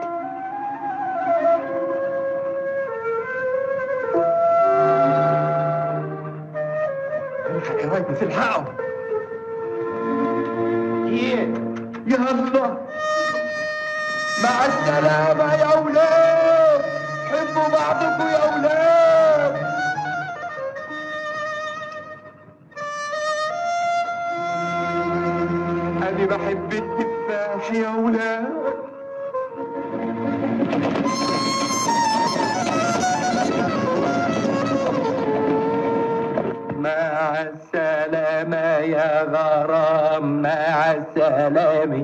الحق يا واد تلحقوا يلا مع السلامة يا أولاد حبوا بعضكم يا أولاد أنا بحب التفاح يا أولاد مع السلامة يا غرام مع السلامة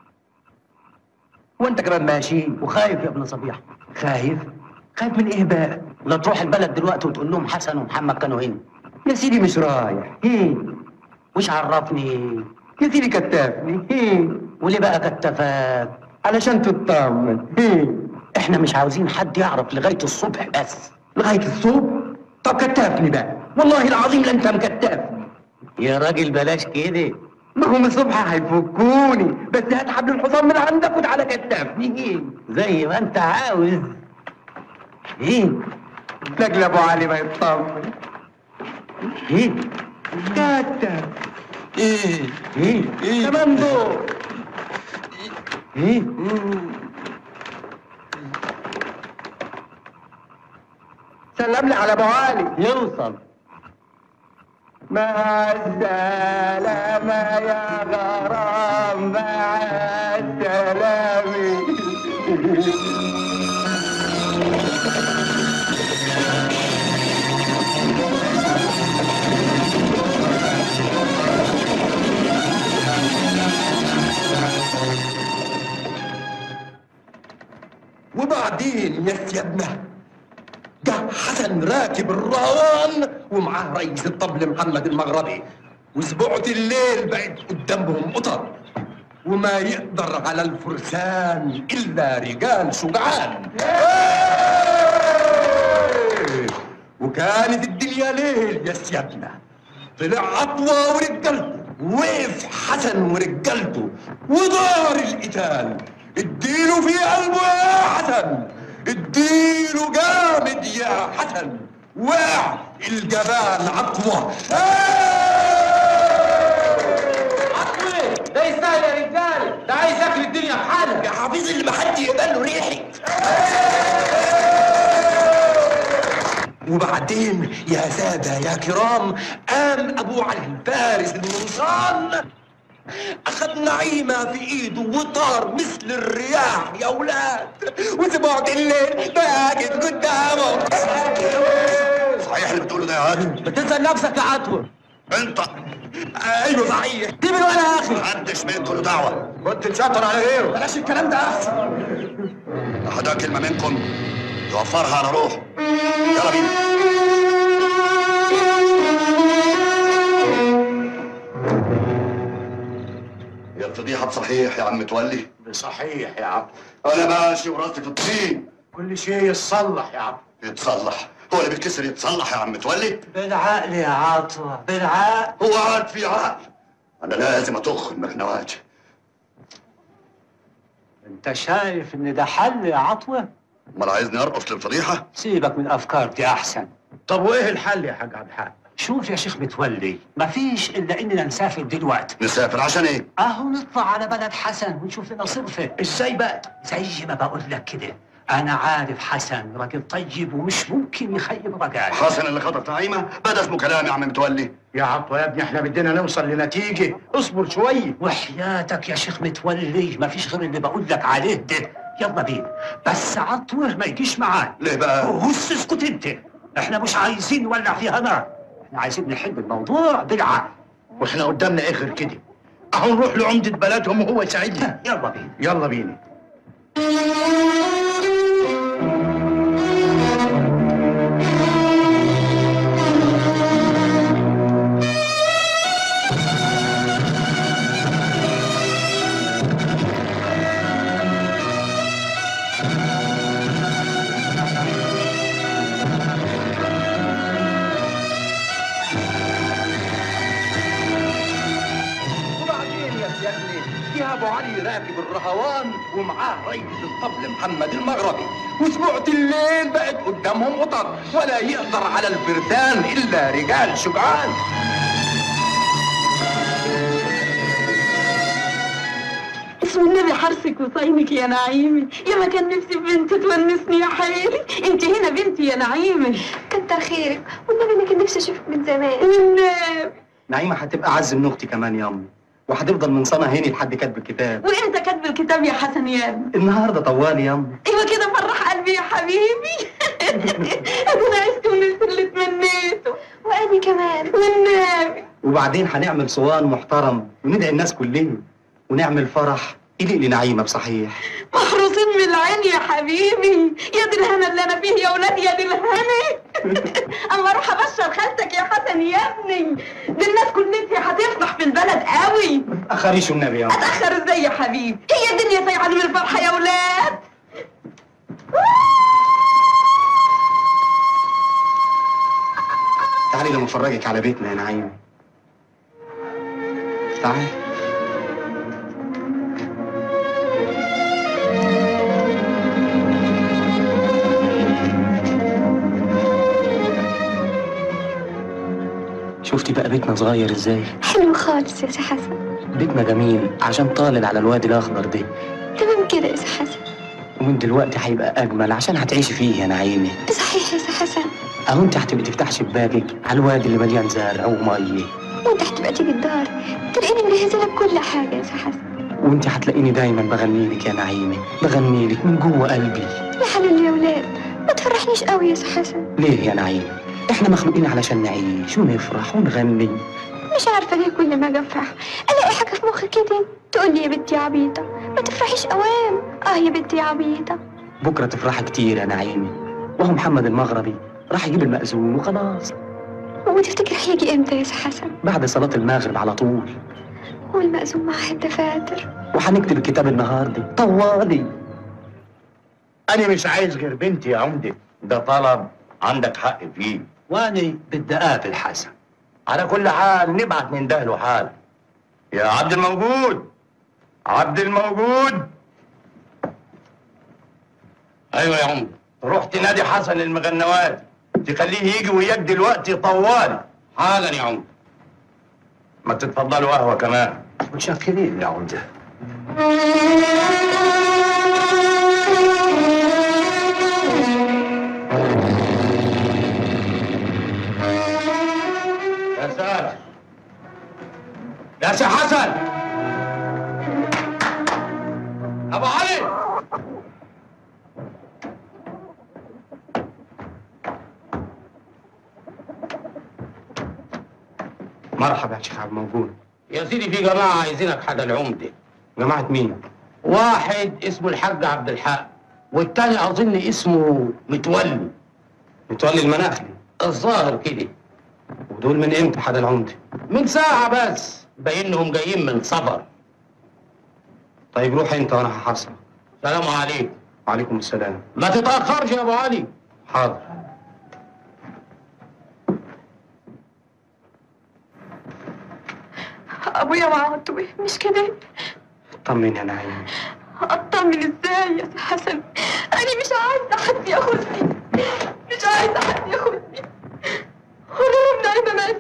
وانت كمان ماشي وخايف يا ابن صبيحه خايف؟ خايف من ايه بقى؟ لا تروح البلد دلوقتي وتقول لهم حسن ومحمد كانوا هنا يا سيدي مش رايح ايه وش عرفني يا سيدي كتفني ايه وليه بقى كتفك علشان تطمن ايه احنا مش عاوزين حد يعرف لغايه الصبح بس لغاية الصبح طب كتفني بقى والله العظيم لا انت مكتفني يا راجل بلاش كده ما هم الصبح هيفكوني بس هات حبل الحصان من عندك وتعالى كتفني ايه زي ما انت عاوز ايه لاجل ابو علي ما يطمن ايه كتف ايه ايه ايه كمان دور ايه سلم لي على ابو علي يوصل مع السلامة يا غرام مع السلامة وبعدين يا سيادنا جه حسن راكب الروان ومعاه رئيس الطبل محمد المغربي وسبوعة الليل بقت قدامهم قطر وما يقدر على الفرسان إلا رجال شجعان وكانت الدنيا ليل يا سيادنا طلع عطوة ورجالته وقف حسن ورجالته ودار القتال اديله في قلبه يا حسن اديله جامد يا حسن وقع الجبان عطوة عطوة ده يستاهل يا رجال ده عايز ياكل الدنيا بحالها يا حفيظ اللي محد يقبل ريحي وبعدين يا سادة يا كرام قام أبو علي الفارس المنصان أخذ نعيمة في إيده وطار مثل الرياح يا أولاد وسبوعة الليل باقت قدامه صحيح اللي بتقوله ده يا هادي بتسأل نفسك يا عطوة انت ايوه صحيح سيب الولا يا اخي محدش منكم له دعوه كنت تشطر على غيره بلاش الكلام ده احسن لحد كلمه منكم يوفرها على روحه يلا بينا يا فضيحة بصحيح يا عم تولي بصحيح يا عم انا ماشي وراسي في الطين كل شيء يتصلح يا عم يتصلح هو اللي بيتكسر يتصلح يا عم تولي بالعقل يا عطوة بالعقل هو عاد في عقل انا لازم اطخ المكنوات انت شايف ان ده حل يا عطوة امال عايزني ارقص للفضيحة سيبك من الافكار دي احسن طب وايه الحل يا حاج عبد الحق شوف يا شيخ متولي مفيش الا اننا نسافر دلوقتي نسافر عشان ايه؟ اهو نطلع على بلد حسن ونشوف لنا صرفه ازاي بقى؟ زي ما بقول لك كده انا عارف حسن راجل طيب ومش ممكن يخيب رجائي حسن اللي خطف نعيمه بدا اسمه كلام يا عم متولي يا عطوة يا ابني احنا بدنا نوصل لنتيجة اصبر شوية وحياتك يا شيخ متولي مفيش غير اللي بقول لك عليه ده يلا بينا بس عطوه ما يجيش معانا ليه بقى؟ هس اسكت انت احنا مش عايزين نولع فيها نار احنا عايزين نحل الموضوع بالعقل واحنا قدامنا ايه غير كده اهو نروح لعمدة بلدهم وهو يساعدنا يلا بينا يلا بينا وبعدين يا سيادني يا ابو علي راكب الرهوان ومعاه رئيس الطبل محمد المغربي وسبوعة الليل بقت قدامهم قطر ولا يقدر على البردان الا رجال شجعان اسم النبي حرسك وصينك يا نعيمي يا ما كان نفسي في بنت تونسني يا حيلي انت هنا بنتي يا نعيمي كتر خيرك والنبي انا كان نفسي اشوفك من زمان والنبي نعيمة هتبقى عز من اختي كمان يا امي وهتفضل من صنع هيني لحد كاتب الكتاب وامتى كاتب الكتاب يا حسن يا ابني النهارده طوالي يا امي ايوه كده فرح قلبي يا حبيبي انا عشت ونلت اللي تمنيته واني كمان والنبي وبعدين هنعمل صوان محترم وندعي الناس كلهم ونعمل فرح يليق لنعيمة بصحيح محروسين من العين يا حبيبي يا دي الهنا اللي انا فيه يا ولاد يا دي الهنا اما اروح ابشر خالتك يا حسن يا ابني دي الناس كلها هتفرح في البلد قوي أخريش النبي يا امي اتاخر ازاي يا حبيبي هي الدنيا سايعه من الفرحه يا ولاد تعالي لما افرجك على بيتنا يا نعيمة تعالي شفتي بقى بيتنا صغير ازاي حلو خالص يا سي حسن بيتنا جميل عشان طالل على الوادي الاخضر ده تمام كده يا سي حسن ومن دلوقتي هيبقى اجمل عشان هتعيشي فيه يا نعيمة صحيح يا سي حسن اهو انت هتبقي تفتح شباكك على الوادي اللي مليان زرع وميه وانت هتبقى تيجي الدار تلاقيني مجهزه لك كل حاجه يا سي حسن وانت هتلاقيني دايما بغني لك يا نعيمة بغني لك من جوه قلبي يا حلال يا ولاد ما تفرحنيش قوي يا سي حسن ليه يا نعيمة احنا مخلوقين علشان نعيش ونفرح ونغني مش عارفه ليه كل ما اجي افرح الاقي حاجه في مخي كده تقول لي يا بنتي يا عبيطه ما تفرحيش اوام اه يا بنتي يا عبيطه بكرة تفرحي كتير يا نعيمة وهو محمد المغربي راح يجيب المأذون وخلاص وتفتكر هيجي امتى يا سي حسن بعد صلاة المغرب على طول والمأذون معاه الدفاتر وهنكتب الكتاب النهارده طوالي انا مش عايز غير بنتي يا عمدة ده طلب عندك حق فيه واني بدي اقابل حسن على كل حال نبعت من ده له حال يا عبد الموجود عبد الموجود ايوه يا عمدة تروح تنادي حسن المغنوات تخليه يجي وياك دلوقتي طوالي حالا يا عمدة ما تتفضلوا قهوة كمان متشكرين يا عمده يا ساتر يا سي حسن ابو علي مرحبا يا شيخ عبد الموجود يا سيدي في جماعة عايزينك حدا العمدة جماعة مين؟ واحد اسمه الحاج عبد الحق والتاني أظن اسمه متولي متولي المناخلي الظاهر كده ودول من امتى حدا العمدة؟ من ساعة بس باينهم جايين من سفر طيب روح انت وانا هحصل سلام عليكم وعليكم السلام ما تتأخرش يا أبو علي حاضر ابويا وعطوه مش كده طمن يا نعيمة اطمن ازاي يا سي حسن انا مش عايزه حد ياخدني مش عايزه حد ياخدني ولو نايمه ماتت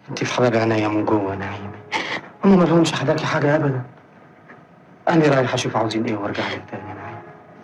انت في حباب عينيا من جوه يا نعيمة هم ما لهمش حداكي حاجة أبدا أنا رايح أشوف عاوزين إيه وأرجع لك تاني يا نعيمة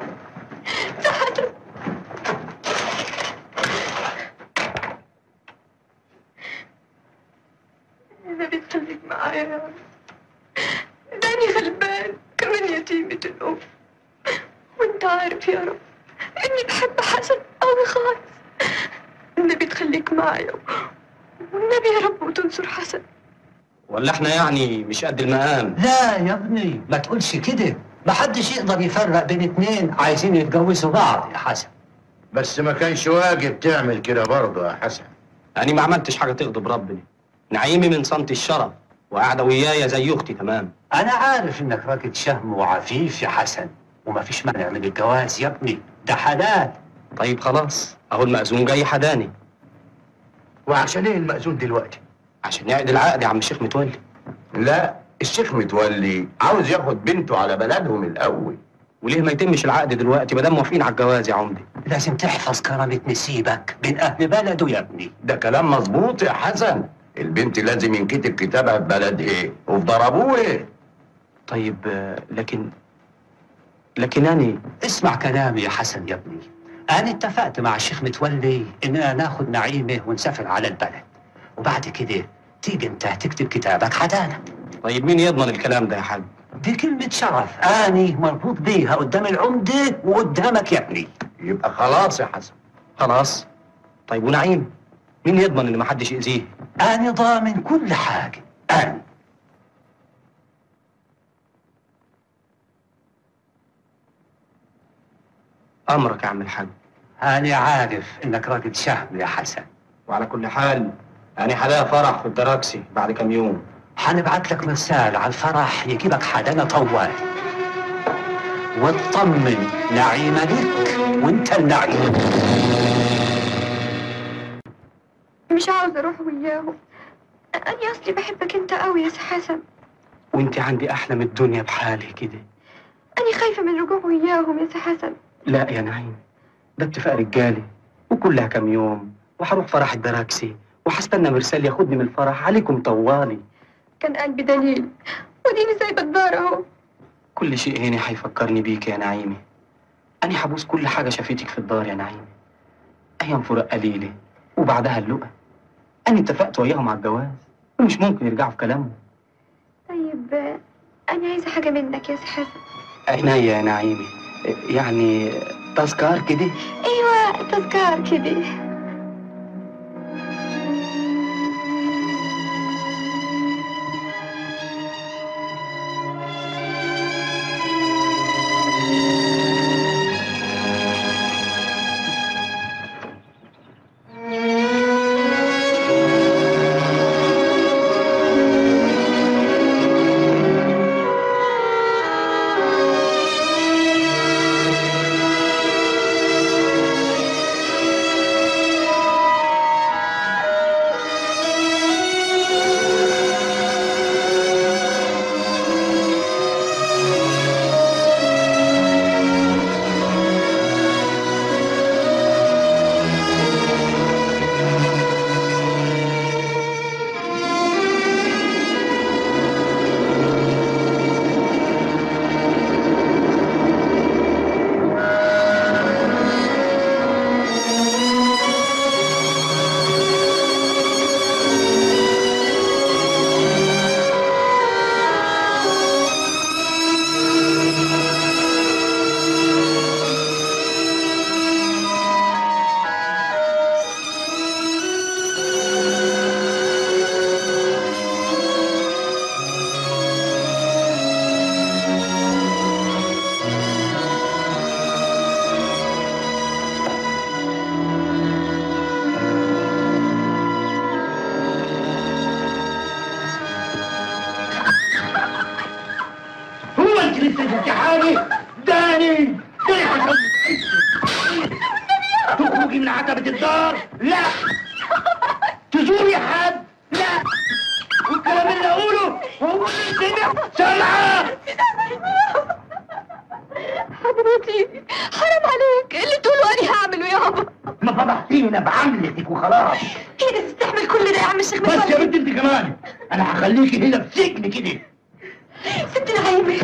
النبي تخليك معايا يا رب داني غلبان كمان يتيمة الأم وانت عارف يا رب اني بحب حسن قوي خالص النبي تخليك معايا والنبي يا رب وتنصر حسن ولا إحنا يعني مش قد المقام لا يا ابني ما تقولش كده ما حدش يقدر يفرق بين اتنين عايزين يتجوزوا بعض يا حسن بس ما كانش واجب تعمل كده برضه يا حسن أنا ما عملتش حاجة تغضب ربنا نعيمي من صمت الشرف وقاعدة ويايا زي أختي تمام انا عارف انك راجل شهم وعفيف يا حسن وما فيش مانع من الجواز يا ابني ده حلال طيب خلاص أهو المأذون جاي حداني وعشان ايه المأذون دلوقتي؟ عشان يعقد العقد يا عم الشيخ متولي لا الشيخ متولي عاوز ياخد بنته على بلدهم الأول وليه ما يتمش العقد دلوقتي ما دام موافقين على الجواز يا عمدي لازم تحفظ كرامة نسيبك بين اهل بلده يا ابني ده كلام مظبوط يا حسن البنت لازم ينكتب كتابها في بلد ايه وفي ضربوه ايه طيب آه، لكن لكن أنا اسمع كلامي يا حسن يا ابني انا اتفقت مع الشيخ متولي اننا ناخد نعيمه ونسافر على البلد وبعد كده تيجي انت تكتب كتابك حدانا طيب مين يضمن الكلام ده يا حاج دي كلمة شرف اني مربوط بيها قدام العمدة وقدامك يا ابني يبقى خلاص يا حسن خلاص طيب ونعيم مين يضمن ان محدش يأذيه انا ضامن كل حاجة انا امرك يا عم الحاج انا عارف انك راجل شهم يا حسن وعلى كل حال انا هلاقي فرح في الدراكسي بعد كام يوم هنبعت لك مرسال على الفرح يجيبك حدانا طوال واطمن نعيمة لك وانت النعيم مش عاوزة اروح وياهم انا اصلي بحبك انت قوي يا سي حسن وانت عندي احلى من الدنيا بحالي كده انا خايفة من رجوع وياهم يا سي حسن لا يا نعيم ده اتفاق رجالي وكلها كام يوم وهروح فرح الدراكسي وهستنى مرسال ياخدني من الفرح عليكم طوالي كان قلبي دليل وديني سايبة الدار اهو كل شيء هنا هيفكرني بيك يا نعيمي أنا هبوس كل حاجة شافتك في الدار يا نعيمي أيام فراق قليلة وبعدها اللقا أنا اتفقت وياهم على الجواز ومش ممكن يرجعوا في كلامهم طيب آه، انا عايزة حاجة منك يا سي حسن عينيا يا نعيمي يعني تذكار كده ايوه تذكار كده هو انت لسه في امتحاني داني داني تخرجي من عتبة الدار لا تزوري حد لا والكلام اللي اقوله هو اللي سمع سمعه حضرتي حرام عليك اللي تقولوا انا هعمله يابا ما فضحتينا بعملتك وخلاص هي تستحمل كل كل ده يا عم الشيخ بس يا متولي بنت انت كمان انا هخليكي هنا في سجن كده ست نعيمة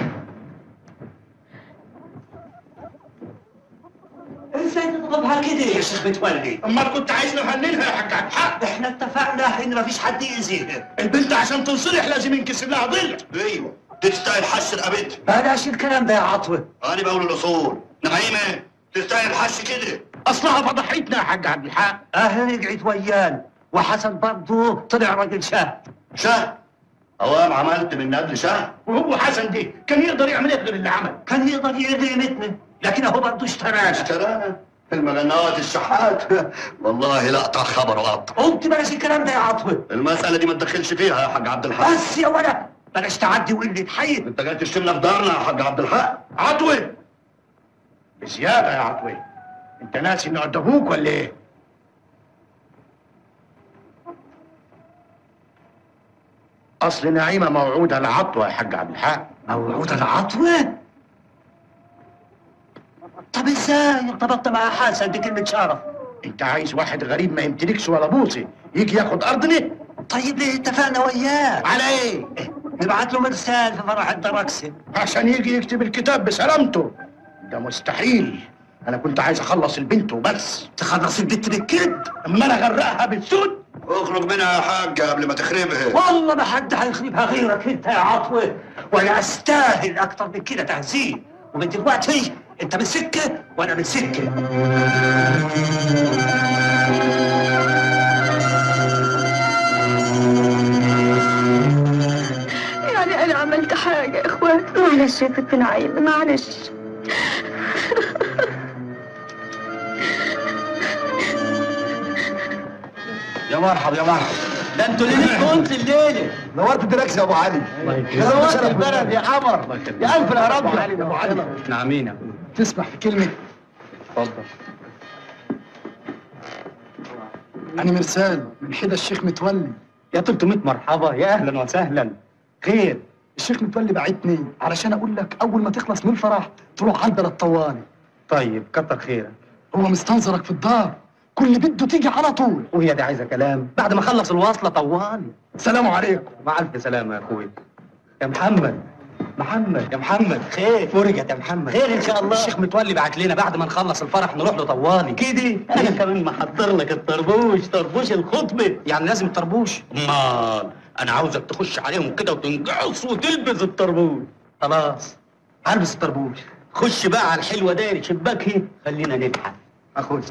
ازاي تضربها كده يا شيخ متولي امال كنت عايز نفننها يا حاج عبد الحق احنا اتفقنا ان مفيش حد يأذيها البنت عشان تنصلح لازم ينكسر لها ضلع ايوه دي تستاهل حش رقبتها بلاش الكلام ده يا عطوة انا بقول الاصول نعيمه تستاهل حش كده اصلها فضحتنا يا حاج عبد الحق اهل رجعت ويان وحسن برضه طلع راجل شاب شهر اوام عملت من قبل شهر وهو حسن دي كان يقدر يعمل ايه غير اللي عمل كان يقدر يرضي قيمتنا لكن هو برضه اشترانا اشترانا في المغنوات الشحات والله لا اقطع خبر وقطع قلت بلاش الكلام ده يا عطوة المسألة دي ما تدخلش فيها يا حاج عبد الحق بس يا ولد بلاش تعدي وقلة حي انت جاي تشتمنا في دارنا يا حاج عبد الحق عطوة بزيادة يا عطوة انت ناسي انه قد ابوك ولا ايه؟ اصل نعيمة موعودة لعطوة يا حاج عبد الحق موعود العطوة طب ازاي ارتبطت مع حسن دي كلمة شرف انت عايز واحد غريب ما يمتلكش ولا بوصي يجي ياخد ارضنا طيب ليه اتفقنا وياه على ايه؟ نبعت له مرسال في فرح الدركسي عشان يجي يكتب الكتاب بسلامته ده مستحيل انا كنت عايز اخلص البنت وبس تخلص البت بالكذب اما انا اغرقها بالسود اخرج منها يا حاج قبل ما تخربها والله ما حد هيخربها غيرك انت يا عطوة وانا استاهل اكتر من كده تهزيل ومن دلوقتي انت من سكه وانا من سكه يعني انا عملت حاجه يا اخوات معلش يا ست نعيمة معلش يا مرحب يا مرحب ده انتوا ليلة كنت الليلة نورت الدراكس يا ابو علي نورت البلد يا قمر يا الف يا رب يا ابو علي نعمينا تسمح في كلمة اتفضل أنا مرسال من حدا الشيخ متولي يا 300 مرحبا يا اهلا وسهلا خير الشيخ متولي بعتني علشان أقول لك أول ما تخلص من الفرح تروح عندنا الطوالي طيب كتر خيرك هو مستنظرك في الدار كل بده تيجي على طول وهي دي عايزه كلام بعد ما اخلص الوصله طوالي سلام عليكم مع الف سلامه يا اخوي يا محمد محمد يا محمد خير فرجت يا محمد خير إن شاء الله. الشيخ متولي بعت لنا بعد ما نخلص الفرح نروح له طوالي كده انا كمان محضر لك الطربوش طربوش الخطبه يعني لازم الطربوش امال انا عاوزك تخش عليهم كده وتنقص وتلبس الطربوش خلاص هلبس الطربوش خش بقى على الحلوه داير شباكها خلينا نضحك اخش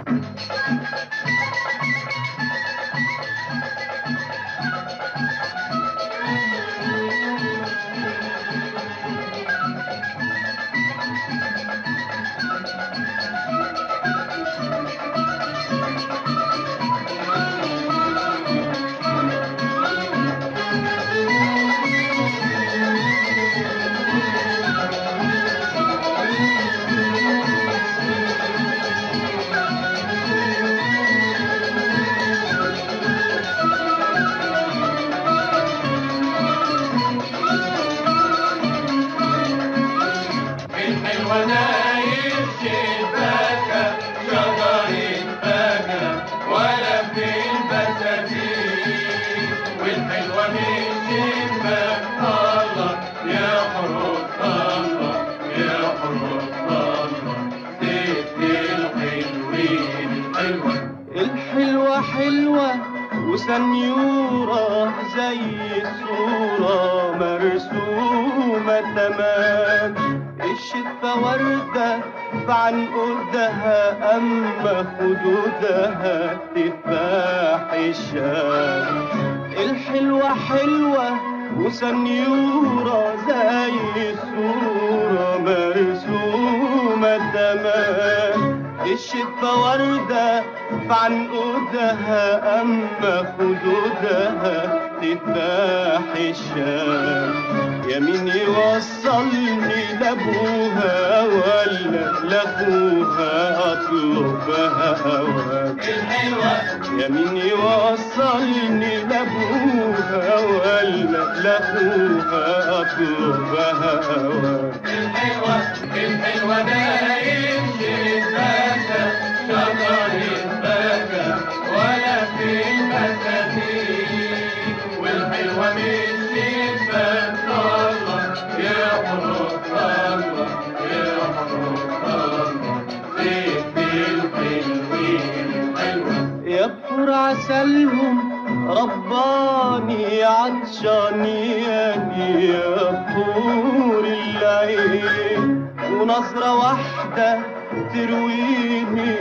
الحلوة نايم شباكة شجرة بكا ولا في البساتين والحلوة من شباك الله يا حروف الله يا حروف الله ست الحلوين الحلوة الحلوة حلوة وسنيورة زي الصورة مرسومة تمام الشفة وردة بعنقودها أما خدودها تفاح الشام الحلوة حلوة وسنيورة زي الصورة مرسومة تمام الشفة وردة بعنقودها أما خدودها تفاح الشام يمين يوصلني لابوها ولا لاخوها اطلبها هواك الحلوة يمين يوصلني لابوها ولا لاخوها اطلبها هواك الحلوة الحلوة نايم شباكة شجرة بكا ولا في المساتين والحلوة مشيت فتطلع يا حروف الله يا حروف الله زيت الحلوين الحلوة يبخر عسلهم رباني عطشاني يعني يبخر العين ونظرة واحدة ترويني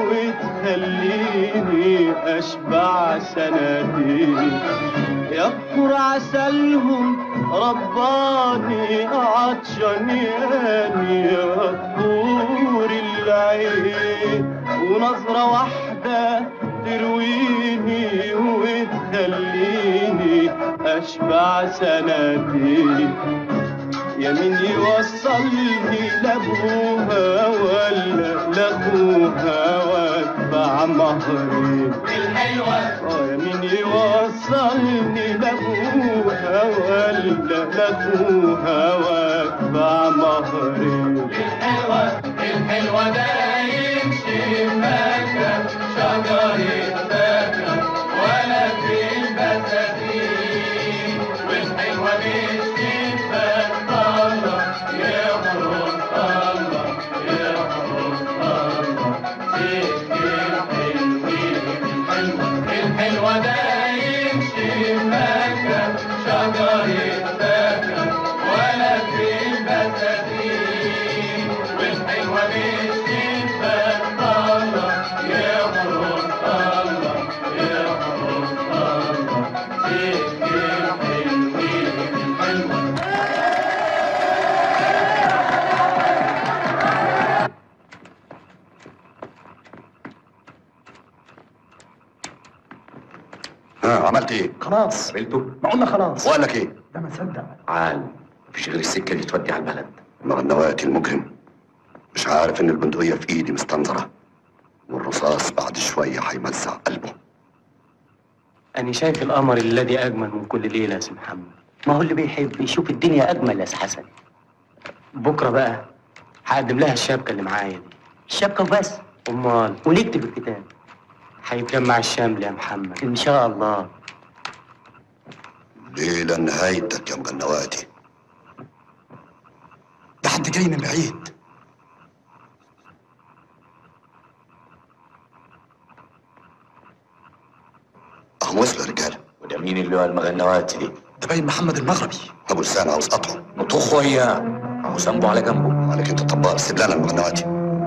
وتخليني أشبع سنتين يبخر عسلهم رباني عطشاني يعني يبخر العين ونظرة واحدة ترويني وتخليني أشبع سنتين يا مين يوصلني لأبوها ولا لأخوها وأدفع مهرين الحلوة آه يا مين يوصلني لأبوها ولا لأخوها وأدفع مهرين الحلوة الحلوة ده يمشي فاكر شجر الفاكر ولا في البساتين والحلوة مشي فتطلع يا حروف الله يا حروف الله زيت الحلوين الحلوة الحلوة ده يمشي فاكر شجر الفاكر ولا في البساتين والحلوة مشي فتطلع يا حروف الله يا حروف الله زيت الحلوين الحلوة ها عملت ايه؟ خلاص قابلته؟ ما قلنا خلاص وقال لك ايه؟ ده ما صدق عال مفيش غير السكه دي تودي على البلد مغنواتي المجرم مش عارف ان البندقيه في ايدي مستنظره والرصاص بعد شويه هيمزع قلبه أنا شايف القمر الذي أجمل من كل ليلة يا سي محمد ما هو اللي بيحب يشوف الدنيا أجمل يا سي حسن بكرة بقى هقدم لها الشبكة اللي معايا دي الشبكة وبس أمال ونكتب الكتاب هيتجمع الشمل يا محمد إن شاء الله ليلة نهايتك يا مغنواتي ده حد جاي من بعيد اهم وصلوا يا رجاله وده مين اللي هو المغنوات دي؟ ده باين محمد المغربي ابو لسان عاوز قطعه نطخه اياه اهو ذنبه على جنبه عليك انت طبال سيب لنا المغنواتي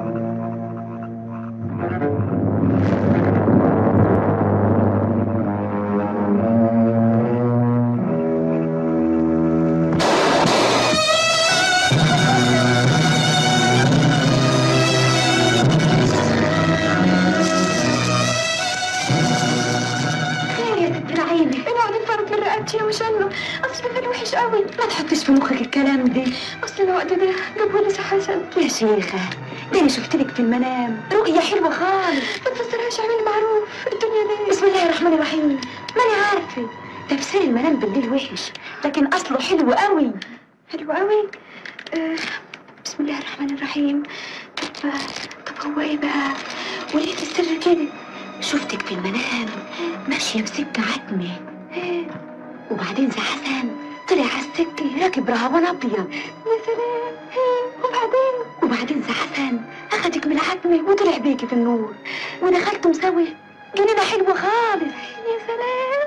خير يا ست نعيمة اقعدي الفرد من رقبتي يا مشنة اصل كان وحش قوي ما تحطيش في مخك الكلام ده اصل الوقت ده جابوا لي حسن يا شيخة ده انا شفت لك في المنام رؤية حلوة خالص ما تفسرهاش اعملي معروف الدنيا ليه بسم الله الرحمن الرحيم ماني عارفة تفسير المنام بالليل وحش لكن اصله حلو قوي حلو قوي آه بسم الله الرحمن الرحيم طب طب هو ايه بقى وليه في السر كده شفتك في المنام ماشية بسكة عتمة إيه؟ وبعدين زي حسن طلع على السكة راكب رهوان أبيض يا سلام إيه؟ وبعدين وبعدين زي حسن أخدك من العتمة وطلع بيكي في النور ودخلتم سوا جنينة حلوة خالص يا سلام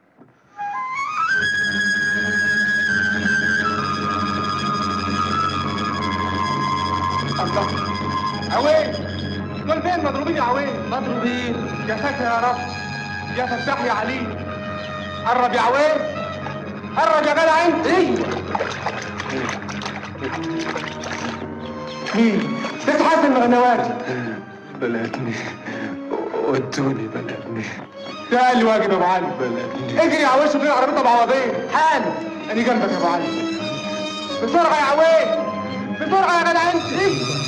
عوين دول فين مضروبين يا عوين مضروبين يا ساتر يا رب يا فتاح يا عليم قرب يا عوين قرب يا جدع انت ايوه مين؟ ست حسن مغنواتي بلدني ودوني بلدني ده اللي واجب يا ابو علي اجري يا عوين شوف لنا عربيه ابو عوضين حالا انا جنبك يا ابو علي بسرعه يا عوين بسرعه يا جدع انت ايوه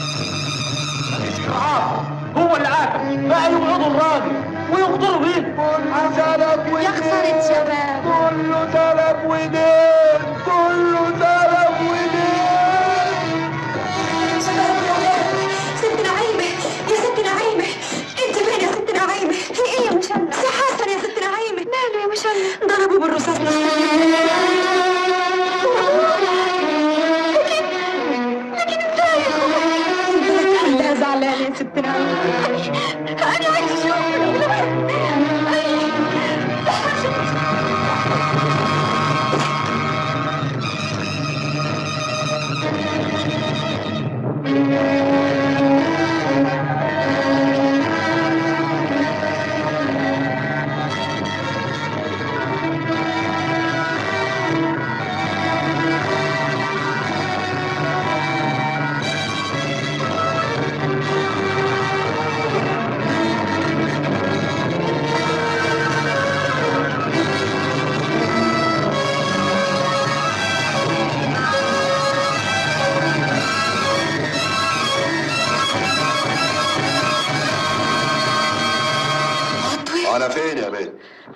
هو اللي قاتل بقى يبغضوا الراجل ويغدروا بيه كله سلف يا خسارة شباب كله سلف ودين كله سلف ودين ست نعيمة يا ست نعيمة انت فين يا ست نعيمة في ايه يا مشلة سي حسن يا ست نعيمة ماله يا مشلة ضربوا بالرصاص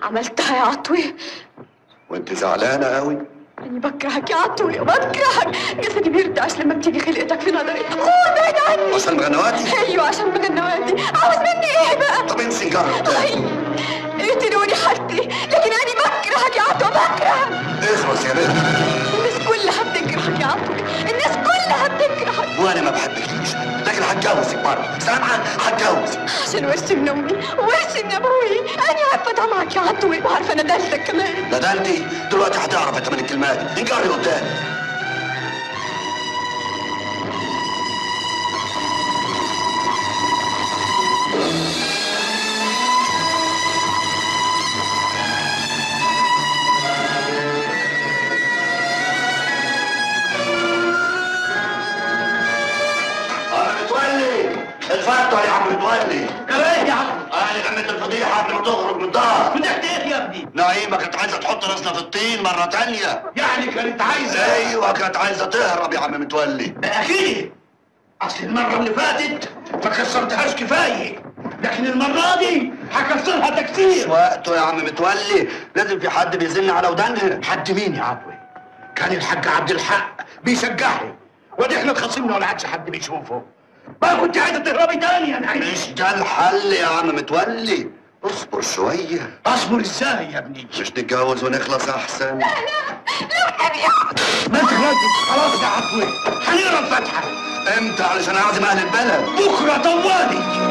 عملتها يا عطوة وانت زعلانة قوي أني بكرهك يا عطوة بكرهك جسدي بيرتعش لما بتيجي خلقتك في نظري قول بعيد عني عشان مغنواتي ايوه عشان مغنواتي عاوز مني ايه بقى؟ طب انسي نجرب أي، اقتلوني حالتي لكن أنا بكرهك يا عطوة بكرهك اخلص يا بنت الناس كلها بتكرهك يا عطوة الناس كلها بتكرهك وانا ما بحبكيش لكن هتجوزك مرة سامعة هتجوزك عشان ورثي من امي ورثي من ابوي انا عارفه طمعك يا عطوة وعارفه ندلتك كمان ندلتي دلوقتي هتعرف انت من الكلمات دي انجري قدامي انا متولي اتفضل يا عم متولي كمان يا عم انا غمت الفضيحه قبل ما تخرج من الدار فتحت ايه يا ابني نعيمة كانت عايزة تحط راسنا في الطين مرة تانية يعني كانت عايزه ايوه كانت عايزة تهرب يا عم متولي اكيد اصل المره اللي فاتت ما كسرتهاش كفايه لكن المره دي هكسرها مش تكسير وقته يا عم متولي لازم في حد بيزن على ودانها حد مين يا عفوي كان الحاج عبد الحق بيشجعني وادي احنا اتخاصمنا ولا عادش حد بيشوفه ما كنت عايزه تهربي تاني يا نعيم مش ده الحل يا عم متولي اصبر شوية اصبر ازاي يا ابني مش نتجوز ونخلص احسن ما تخلصش خلاص يا عفوي هنقرا الفاتحه امتى علشان اعزم اهل البلد بكره طوالي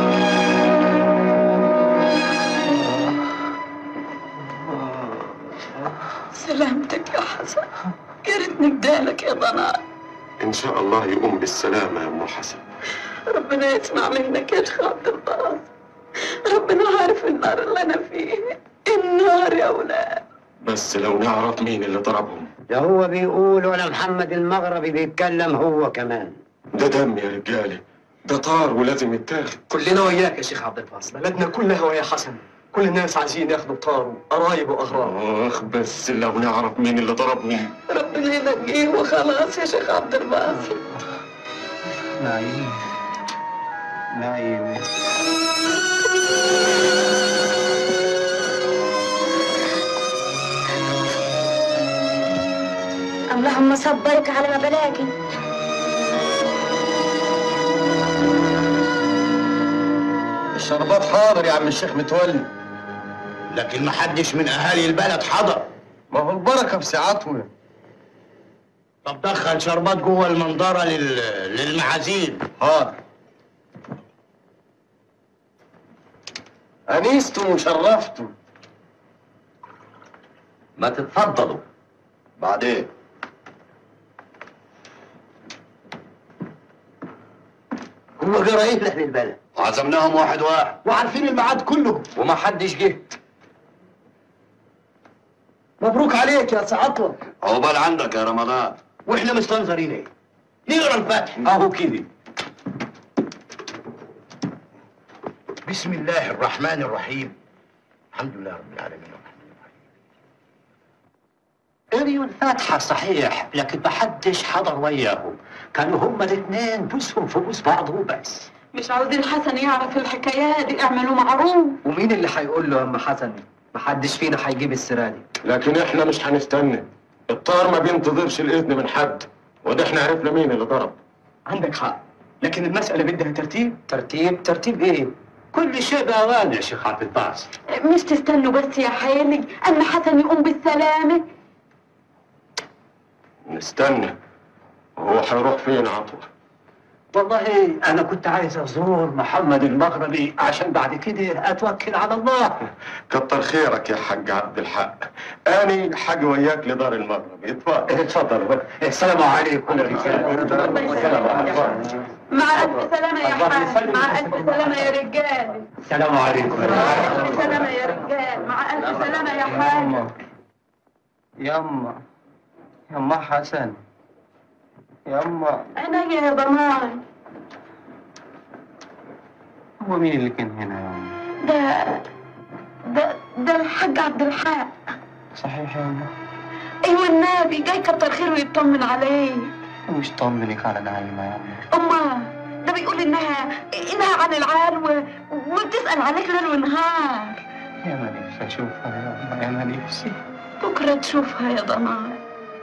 سلامتك يا حسن يا ريتني بدالك يا ضناء إن شاء الله يقوم بالسلامة يا أم حسن ربنا يسمع منك يا شيخ عبد الباسط ربنا عارف النار اللي انا فيه النار يا اولاد بس لو نعرف مين اللي ضربهم ده هو بيقول ولا محمد المغربي بيتكلم هو كمان ده دم يا رجالة ده طار ولازم يتاخد كلنا وياك يا شيخ عبد الباسط بلدنا كلها ويا حسن كل الناس عايزين ياخدوا طاروا قرايب واغراب آخ بس لو نعرف مين اللي ضربهم ربنا ينجيه وخلاص يا شيخ عبد الباسط نعيم نعيم اللهم صبرك على ما بلاقي الشربات حاضر يا عم الشيخ متولي لكن ما حدش من اهالي البلد حضر ما هو البركه في ساعاتهم طب دخل شربات جوه المنظره لل... للمعازيم حاضر انيستم وشرفتم ما تتفضلوا بعدين هو جرى ايه لاهل البلد وعزمناهم واحد واحد وعارفين الميعاد كله وما حدش جه مبروك عليك يا سعطوة عقبال عندك يا رمضان واحنا مستنظرين ايه نقرا الفاتحه اهو كده بسم الله الرحمن الرحيم الحمد لله رب العالمين قريوا الفاتحة صحيح لكن ما حدش حضر وياهم كانوا هما الاثنين بوسهم في بوس بعض وبس مش عاوزين حسن يعرف الحكايات دي اعملوا معروف ومين اللي هيقول له يا ام حسن محدش فينا هيجيب السيره دي لكن إحنا مش هنستنى الطار ما بينتظرش الإذن من حد وده إحنا عرفنا مين اللي ضرب عندك حق لكن المساله بدها ترتيب ترتيب ترتيب ايه كل شيء بأوان يا شيخ عبد الباسط مش تستنوا بس يا حالي اما حسن يقوم بالسلامه نستنى وهو هيروح فين عطوة والله انا كنت عايز ازور محمد المغربي عشان بعد كده اتوكل على الله كتر خيرك يا حاج عبد الحق أنا حاج وياك لدار المغرب اتفضل اتفضل السلام عليكم السلام عليكم مع الف سلامه يا حاج مع الف سلامه يا رجال السلام عليكم مع الف سلامه يا رجال مع الف سلامه يا حاج يما يما حسن يما عينيا يا ضمان هو مين اللي كان هنا يا يما ده ده ده الحاج عبد الحق صحيح يا يما ايوه النبي جاي كتر خيره ويطمن عليه مش طمنك على نعيمه يا يما امه ده بيقول انها انها عن العال و... وبتسال عليك ليل ونهار يا ما نفسي اشوفها يا أما، يا ما نفسي بكرة تشوفها يا ضناي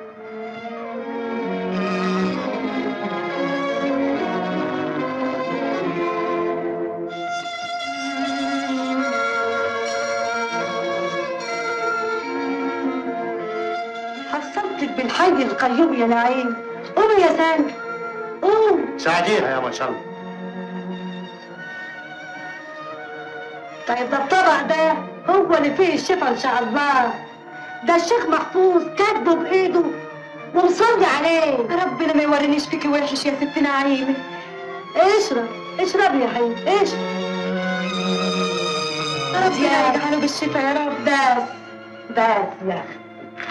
حصلتك بالحي القيوم يا نعيم قومي يا سامي قوم ساعديها يا ما شاء الله طيب ده الطبق ده هو اللي فيه الشفا ان شاء الله ده الشيخ محفوظ كاتبه بايده ومصلي عليه ربنا ما يورينيش فيكي وحش يا ست نعيمة اشرب اشرب يا حبيبي اشرب ربنا يجعله بالشفا يا رب بس بس يا اخي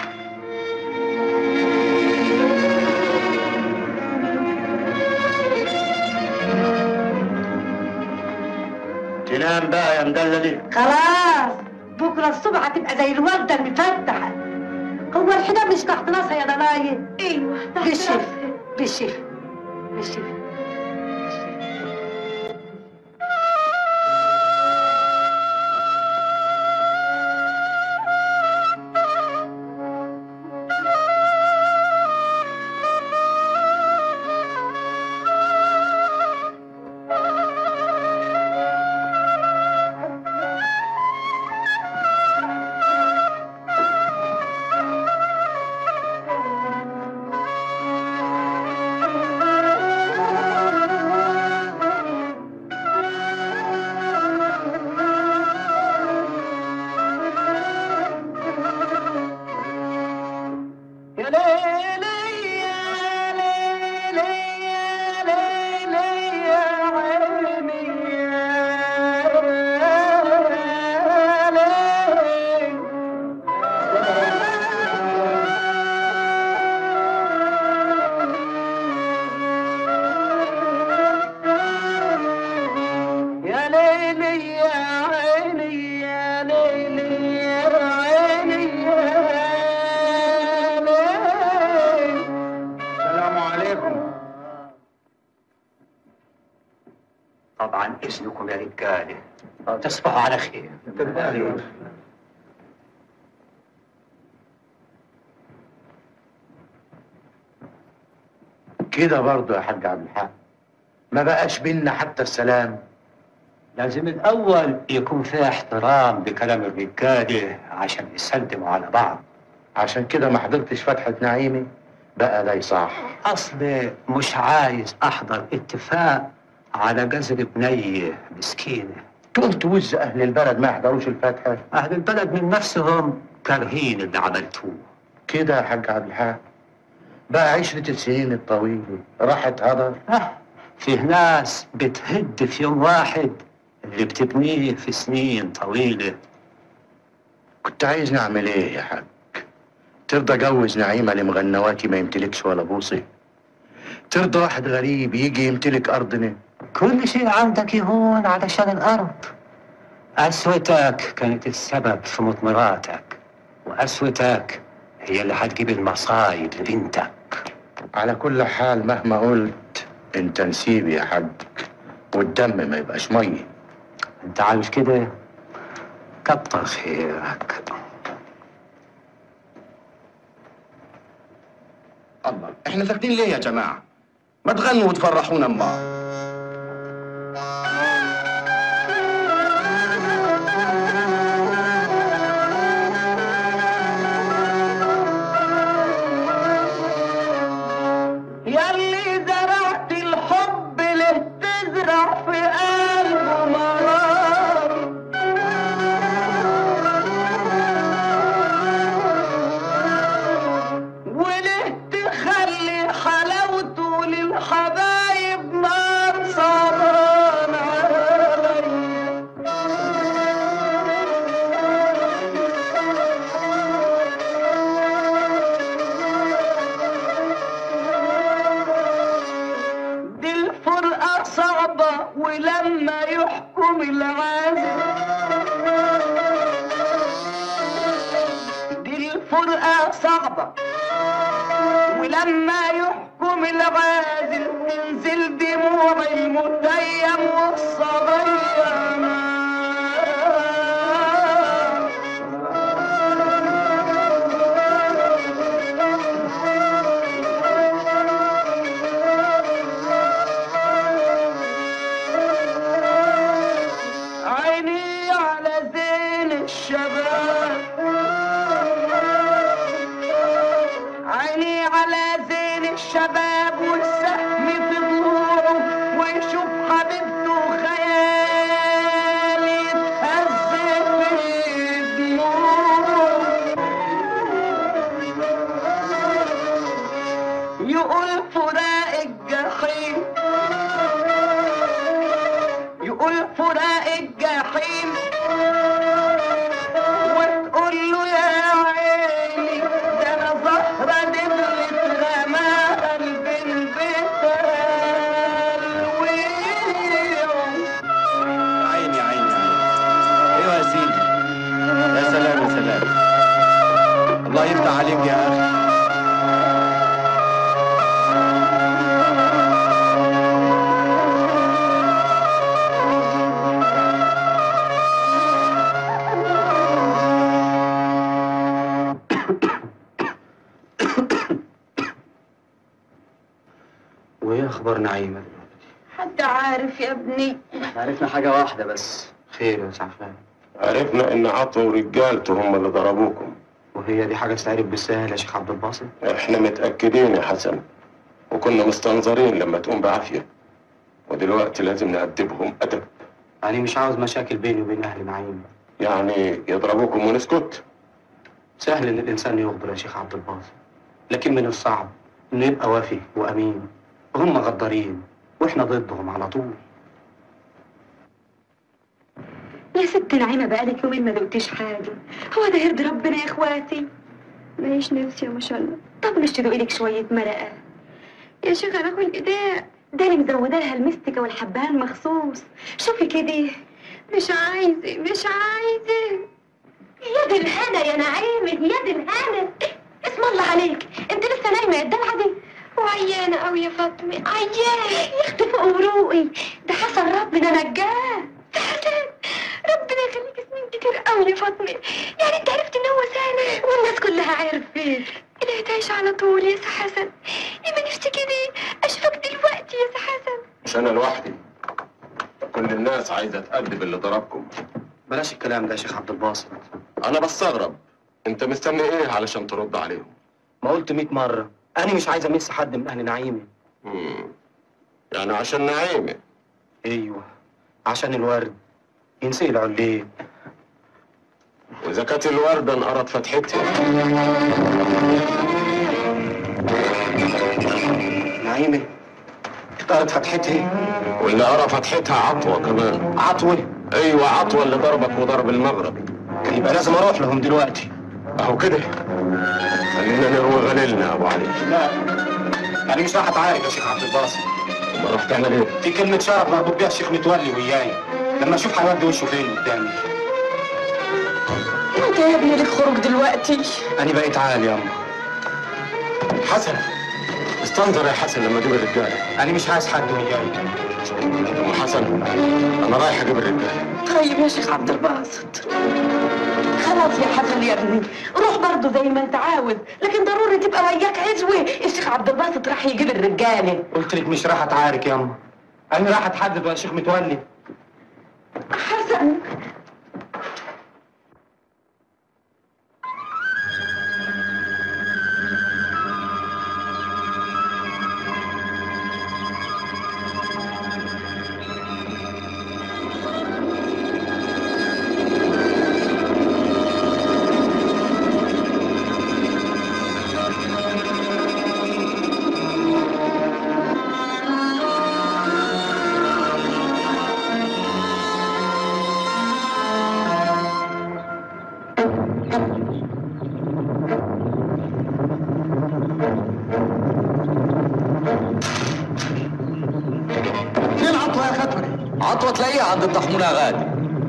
تنام بقى يا مدللي خلاص بكره الصبح هتبقى زي الورده المفتحه هو الحجاب مش تحت راسها يا ضنايا ايوه تحت بالشفا راسها. بالشفا بالشفا يا ليلي يا ليلي يا ليلي يا عيني يا ليلي يا ليلي يا عيني يا ليلي يا عيني يا ليلي السلام عليكم طبعا إذنكم يا رجالة تصبحوا على خير كده برضه يا حاج عبد الحق ما بقاش بينا حتى السلام لازم الأول يكون في احترام بكلام الرجالة عشان يسلموا على بعض عشان كده ما حضرتش فتحة نعيمي بقى ده صح أصلي مش عايز أحضر اتفاق على جزر بنية مسكينة تقول توز أهل البلد ما يحضروش الفاتحة أهل البلد من نفسهم كارهين اللي عملتوه كده يا حاج عبد الحق بقى عشرة السنين الطويلة راحت هدر آه، فيه ناس بتهد في يوم واحد اللي بتبنيه في سنين طويلة كنت عايز نعمل ايه يا حاج ترضى جوز نعيمة لمغنواتي ما يمتلكش ولا بوصي ترضى واحد غريب يجي يمتلك أرضنا كل شيء عندك يهون علشان الأرض قسوتك كانت السبب في موت مراتك وقسوتك هي اللي هتجيب المصايب لبنتك على كل حال مهما قلت انت نسيبي يا حاج والدم ما يبقاش ميه انت عارف كده كتر خيرك الله احنا ساكتين ليه يا جماعه ما تغنوا وتفرحونا امال ياللي زرعت الحب له تزرع في قلبه مرار وليه تخلي حلاوته للحبايب نار صبران عليا دي الفرقة صعبة ولما يحكم العازل دي الفرقة صعبة ولما يحكم العازل تنزل دموع المتيم والصبية على زين الشباب والسهم في ضلوعه ويشوف حبيبته خيال يتهز في ضلوعه يقول فراق الجحيم يقول فراق الجحيم وتقول له يا عيني ده انا زهرة دبلت رماها البنت عيني عيني ايوه يا سيدي يا سلام يا سلام الله يفتح عليك يا اخي وايه اخبار نعيمه حد عارف يا ابني عرفنا حاجه واحده بس خير يا سعفان عرفنا ان عطوة ورجالته هم اللي ضربوكم وهي دي حاجه تتعرف بالسهل يا شيخ عبد الباسط احنا متأكدين يا حسن وكنا مستنظرين لما تقوم بعافية ودلوقتي لازم نأدبهم أدب انا مش عاوز مشاكل بيني وبين اهل نعيم يعني يضربوكم ونسكت سهل ان الانسان يغدر يا شيخ عبد الباسط لكن من الصعب انه يبقى وافي وامين هم غدارين واحنا ضدهم على طول يا ست نعيمة بقالك يومين ما دقتيش حاجة هو ده يرضي ربنا يا اخواتي ماليش نفسي ما شاء الله طب مش تدوقي لك شوية مرقة يا شيخة انا اخوي الايداء ده اللي مزوداها المستكة والحبهان مخصوص شوفي كده مش عايزة مش عايزة يا دي الهنا يا نعيمة يا دي الهنا اسم الله عليك انت لسه نايمة يا الدلعة دي وعيانة قوي يا فاطمة عيانة يختفي وروقي ده حسن ربنا نجاه ده حسن ربنا يخليك سنين كتير قوي يا فاطمة يعني انت عرفت ان هو سالم والناس كلها عرفت اللي هتعيش على طول يا سي حسن يبقى نفسي كده اشوفك دلوقتي يا سي حسن مش أنا لوحدي كل الناس عايزة تأدب اللي ضربكم بلاش الكلام ده يا شيخ عبد الباسط أنا بستغرب أنت مستني إيه علشان ترد عليهم؟ ما قلت 100 مره انا مش عايز امس حد من اهل نعيمه مم. يعني عشان نعيمة ايوه عشان الورد ينسي العليه وإذا كانت الوردة انقرت فتحتها نعيمه اتقرت فتحتها واللي قرا فتحتها عطوة كمان عطوه أيوة عطوة اللي ضربك وضرب المغرب يبقى لازم اروح لهم دلوقتي أهو كده خلينا نروي غليلنا يا أبو علي لا انا مش راح اتعارك يا شيخ عبد الباسط ما رحت تعمل إيه؟ في كلمه شرف مربوط بيها الشيخ متولي وياي لما اشوف هيودي وشه فين قدامي انت يا ابني لك خروج دلوقتي انا بقيت عالي ياما حسن استنظر يا حسن لما اجيب الرجاله انا مش عايز حد وياي ام حسن انا رايح اجيب الرجاله طيب يا شيخ عبد الباسط خلاص يا حسن يا ابني روح برضه زي ما انت عاوز لكن ضروري تبقى وياك عزوه الشيخ عبد الباسط راح يجيب الرجاله قلت لك مش راح اتعارك ياما انا راح اتحدد يا شيخ متولي حسن فين عطوة يا ختمي؟ عطوة تلاقيها عند الطحمونة غادي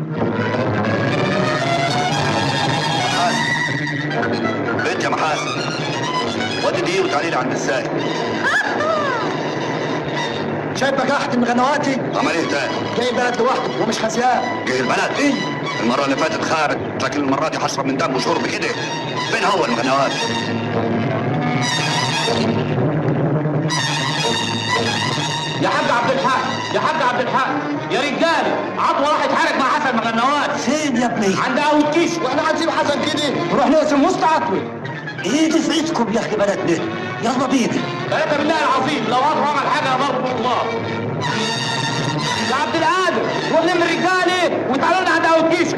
بنت يا محاسن ودي دي وتعالي لي عند السايق شايف بجاحة من غنواتي؟ عمل ايه تاني؟ جاي البلد لوحده ومش خزيان جه البلد ايه؟ المرة اللي فاتت خارج لكن المرة دي هشرب من دم وشرب كده فين هو المغنوات؟ يا حاج عبد الحق يا حاج عبد الحق يا رجال عطوه راح يتحرك مع حسن مغنوات فين يا ابني؟ عند اول كيش واحنا هنسيب حسن كده نروح نقسم وسط عطوة ايدي في ايدكم يا اخي بلدنا يلا بينا ثلاثة بالله العظيم لو هضرب عمل حاجة ضرب الله يا عبد القادر روح لم الرجالة وتعالوا لنا عند أول كيشك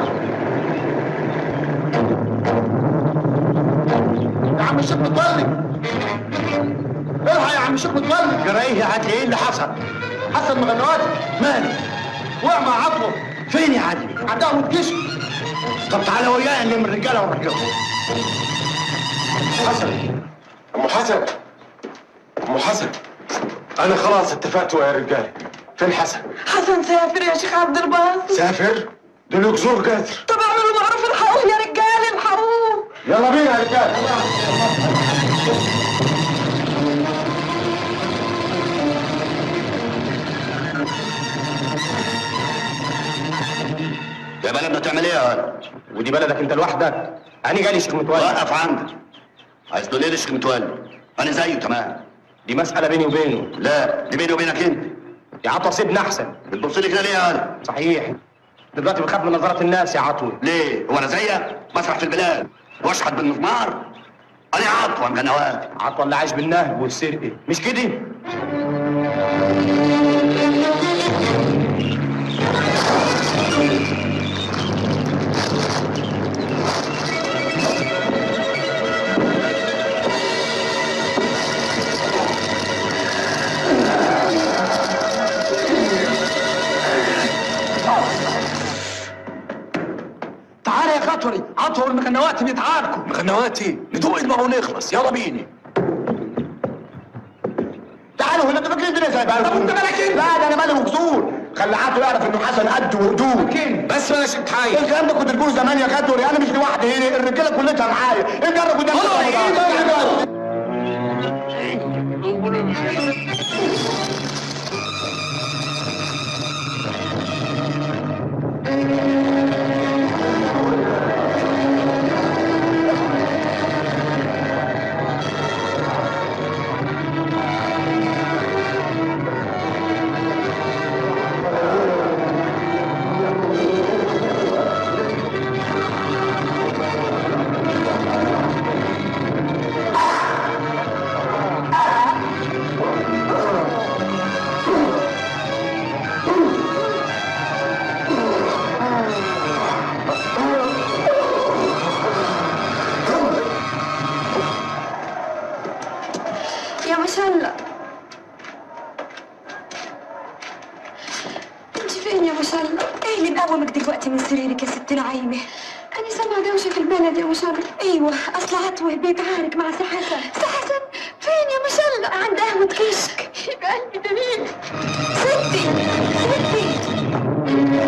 يا عم الشيخ متولي الحق يا عم الشيخ متولي جرايه يا عدلي ايه اللي حصل؟ حسن مغنواتي مالك؟ وقع مع عطوه فين يا عدلي؟ عند أول كيشك طب تعالى وياي نلم الرجاله ونروح لهم حسن ام حسن ام حسن انا خلاص اتفقت ويا رجالي فين حسن حسن سافر يا شيخ عبد الباسط سافر دول يكسور قدر طب اعملوا معروف الحقوه يا رجال الحقوه يلا بينا يا رجاله يا بلدنا تعمل ايه يا ولد؟ ودي بلدك انت لوحدك انا جالي شيخ متولي وقف عندك عايز تقول ايه للشيخ متولي؟ انا زيه تمام دي مسألة بيني وبينه لا دي بيني وبينك انت يا عطوة سيبنا احسن بتبص لي كده ليه يا ولد؟ صحيح دلوقتي بخاف من نظرات الناس يا عطوة ليه؟ هو انا زيك؟ مسرح في البلاد واشحت بالمسمار؟ انا عطوه مجنوات عطوة اللي عايش بالنهب والسرقة مش كده؟ تعالى يا خطري عطوا المخنوات بيتعاركوا مخنواتي ندوق الماء ونخلص يلا بينا تعالوا هنا انتوا فاكرين الدنيا زي بقى طب انت مالك ايه؟ لا ده انا مالي مكسور خلي عطوة يعرف انه حسن قد وقدود بس بلاش تحايل الكلام ده كنت تقوله زمان يا خطري انا مش لوحدي هنا الرجاله كلها معايا انت جرب قدام يا ما شاء الله انت فين يا ما شاء الله ايه اللي مقومك دلوقتي من سريرك يا ست نعيمه انا سامعه دوشه في البلد يا ما شاء الله ايوه اصل عطوه بيتعارك مع سي حسن سي حسن فين يا ما شاء الله عند قهوه كشك يبقى قلبي دليل ستي ستي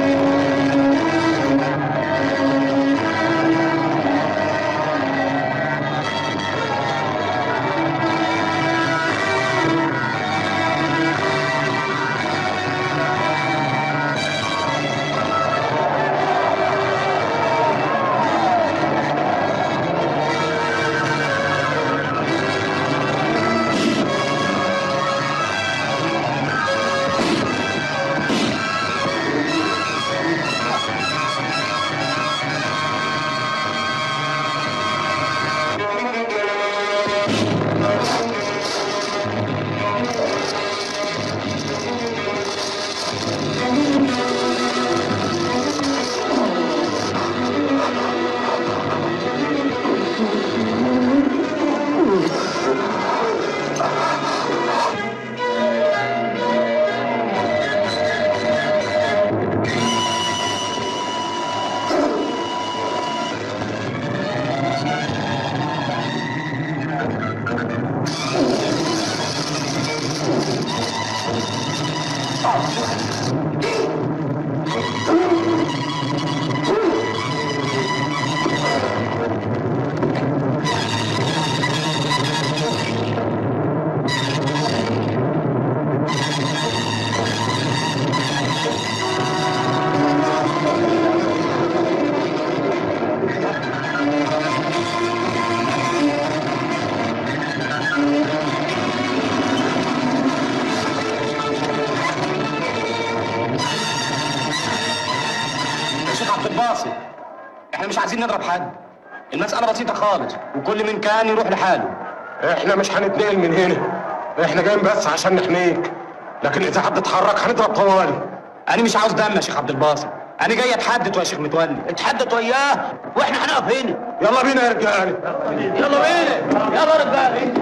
يا شيخ عبد الباسط احنا مش عايزين نضرب حد المسألة بسيطة خالص وكل من كان يروح لحاله احنا مش هنتنقل من هنا احنا جايين بس عشان نحميك لكن اذا حد اتحرك هنضرب طوالي انا مش عاوز دم يا شيخ عبد الباسط انا جاي اتحدث يا شيخ متولي اتحدث وياه واحنا هنقف هنا يلا بينا يا رجاله يلا بينا يلا رجاله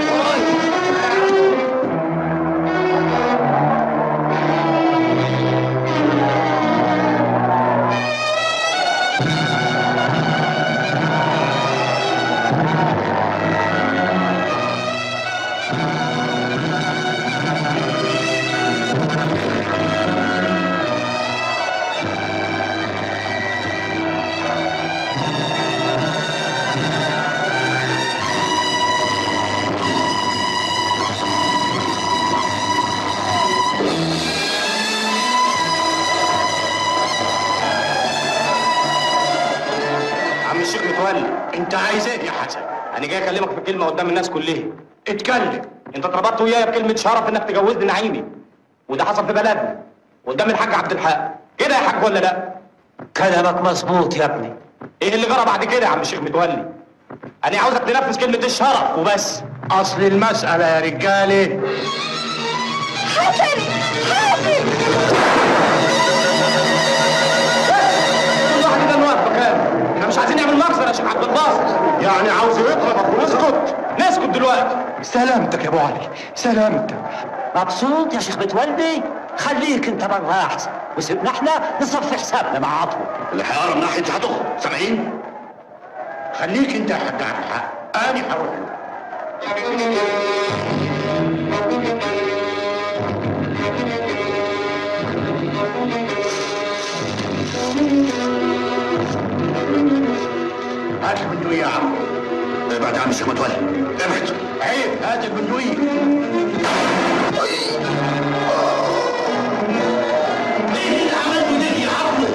عم الشيخ متولي انت عايز ايه يا حسن انا جاي اكلمك في كلمه قدام الناس كلها اتكلم انت اتربطت ويايا بكلمه شرف انك تجوزني نعيمي وده حصل في بلدنا قدام الحاج عبد الحق كده يا حاج ولا لا كلامك مظبوط يا ابني ايه اللي جرى بعد كده يا عم الشيخ متولي انا عاوزك تنفذ كلمه الشرف وبس اصل المسألة يا رجالة حسن حسن كل واحد كده واقف مكانه احنا مش عايزين نعمل مكسر يا شيخ عبد الباسط يعني عاوز يضربك ونسكت نسكت دلوقتي سلامتك يا ابو علي سلامتك مبسوط يا شيخ متولي خليك انت بره احسن وسيبنا احنا نصفي حسابنا مع عطوه الحيارة من ناحية هتخرج سامعين؟ خليك انت يا حاج عبد الحق انا هروح له هات البندقية يا عم ابعد يا عم الشيخ متولي ابعد عيب هات البندقية ايه اللي عملته ده يا عمو؟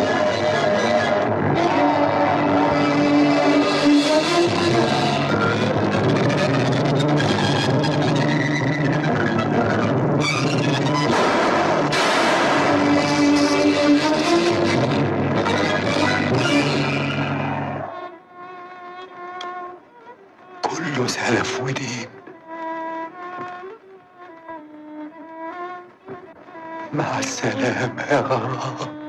كله سلف ودين مع السلامة يا غرام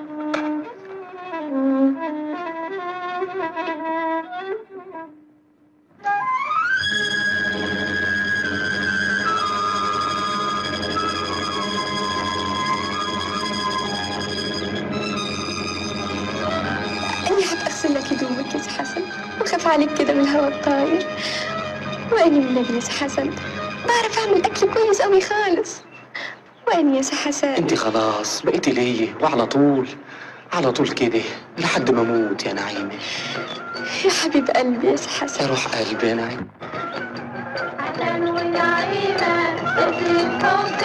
أني هتغسل لك هدومك يا سي حسن وخاف عليك كده من الهوا الطاير وأني والنبي يا سي حسن بعرف أعمل أكل كويس أوي خالص وأني يا سي حسن انت خلاص بقيتي ليا وعلى طول على طول كده لحد ما اموت يا نعيمه يا حبيب قلبي يا سي حسن يا روح قلبي يا نعيمه حسن ونعيمة بس الحب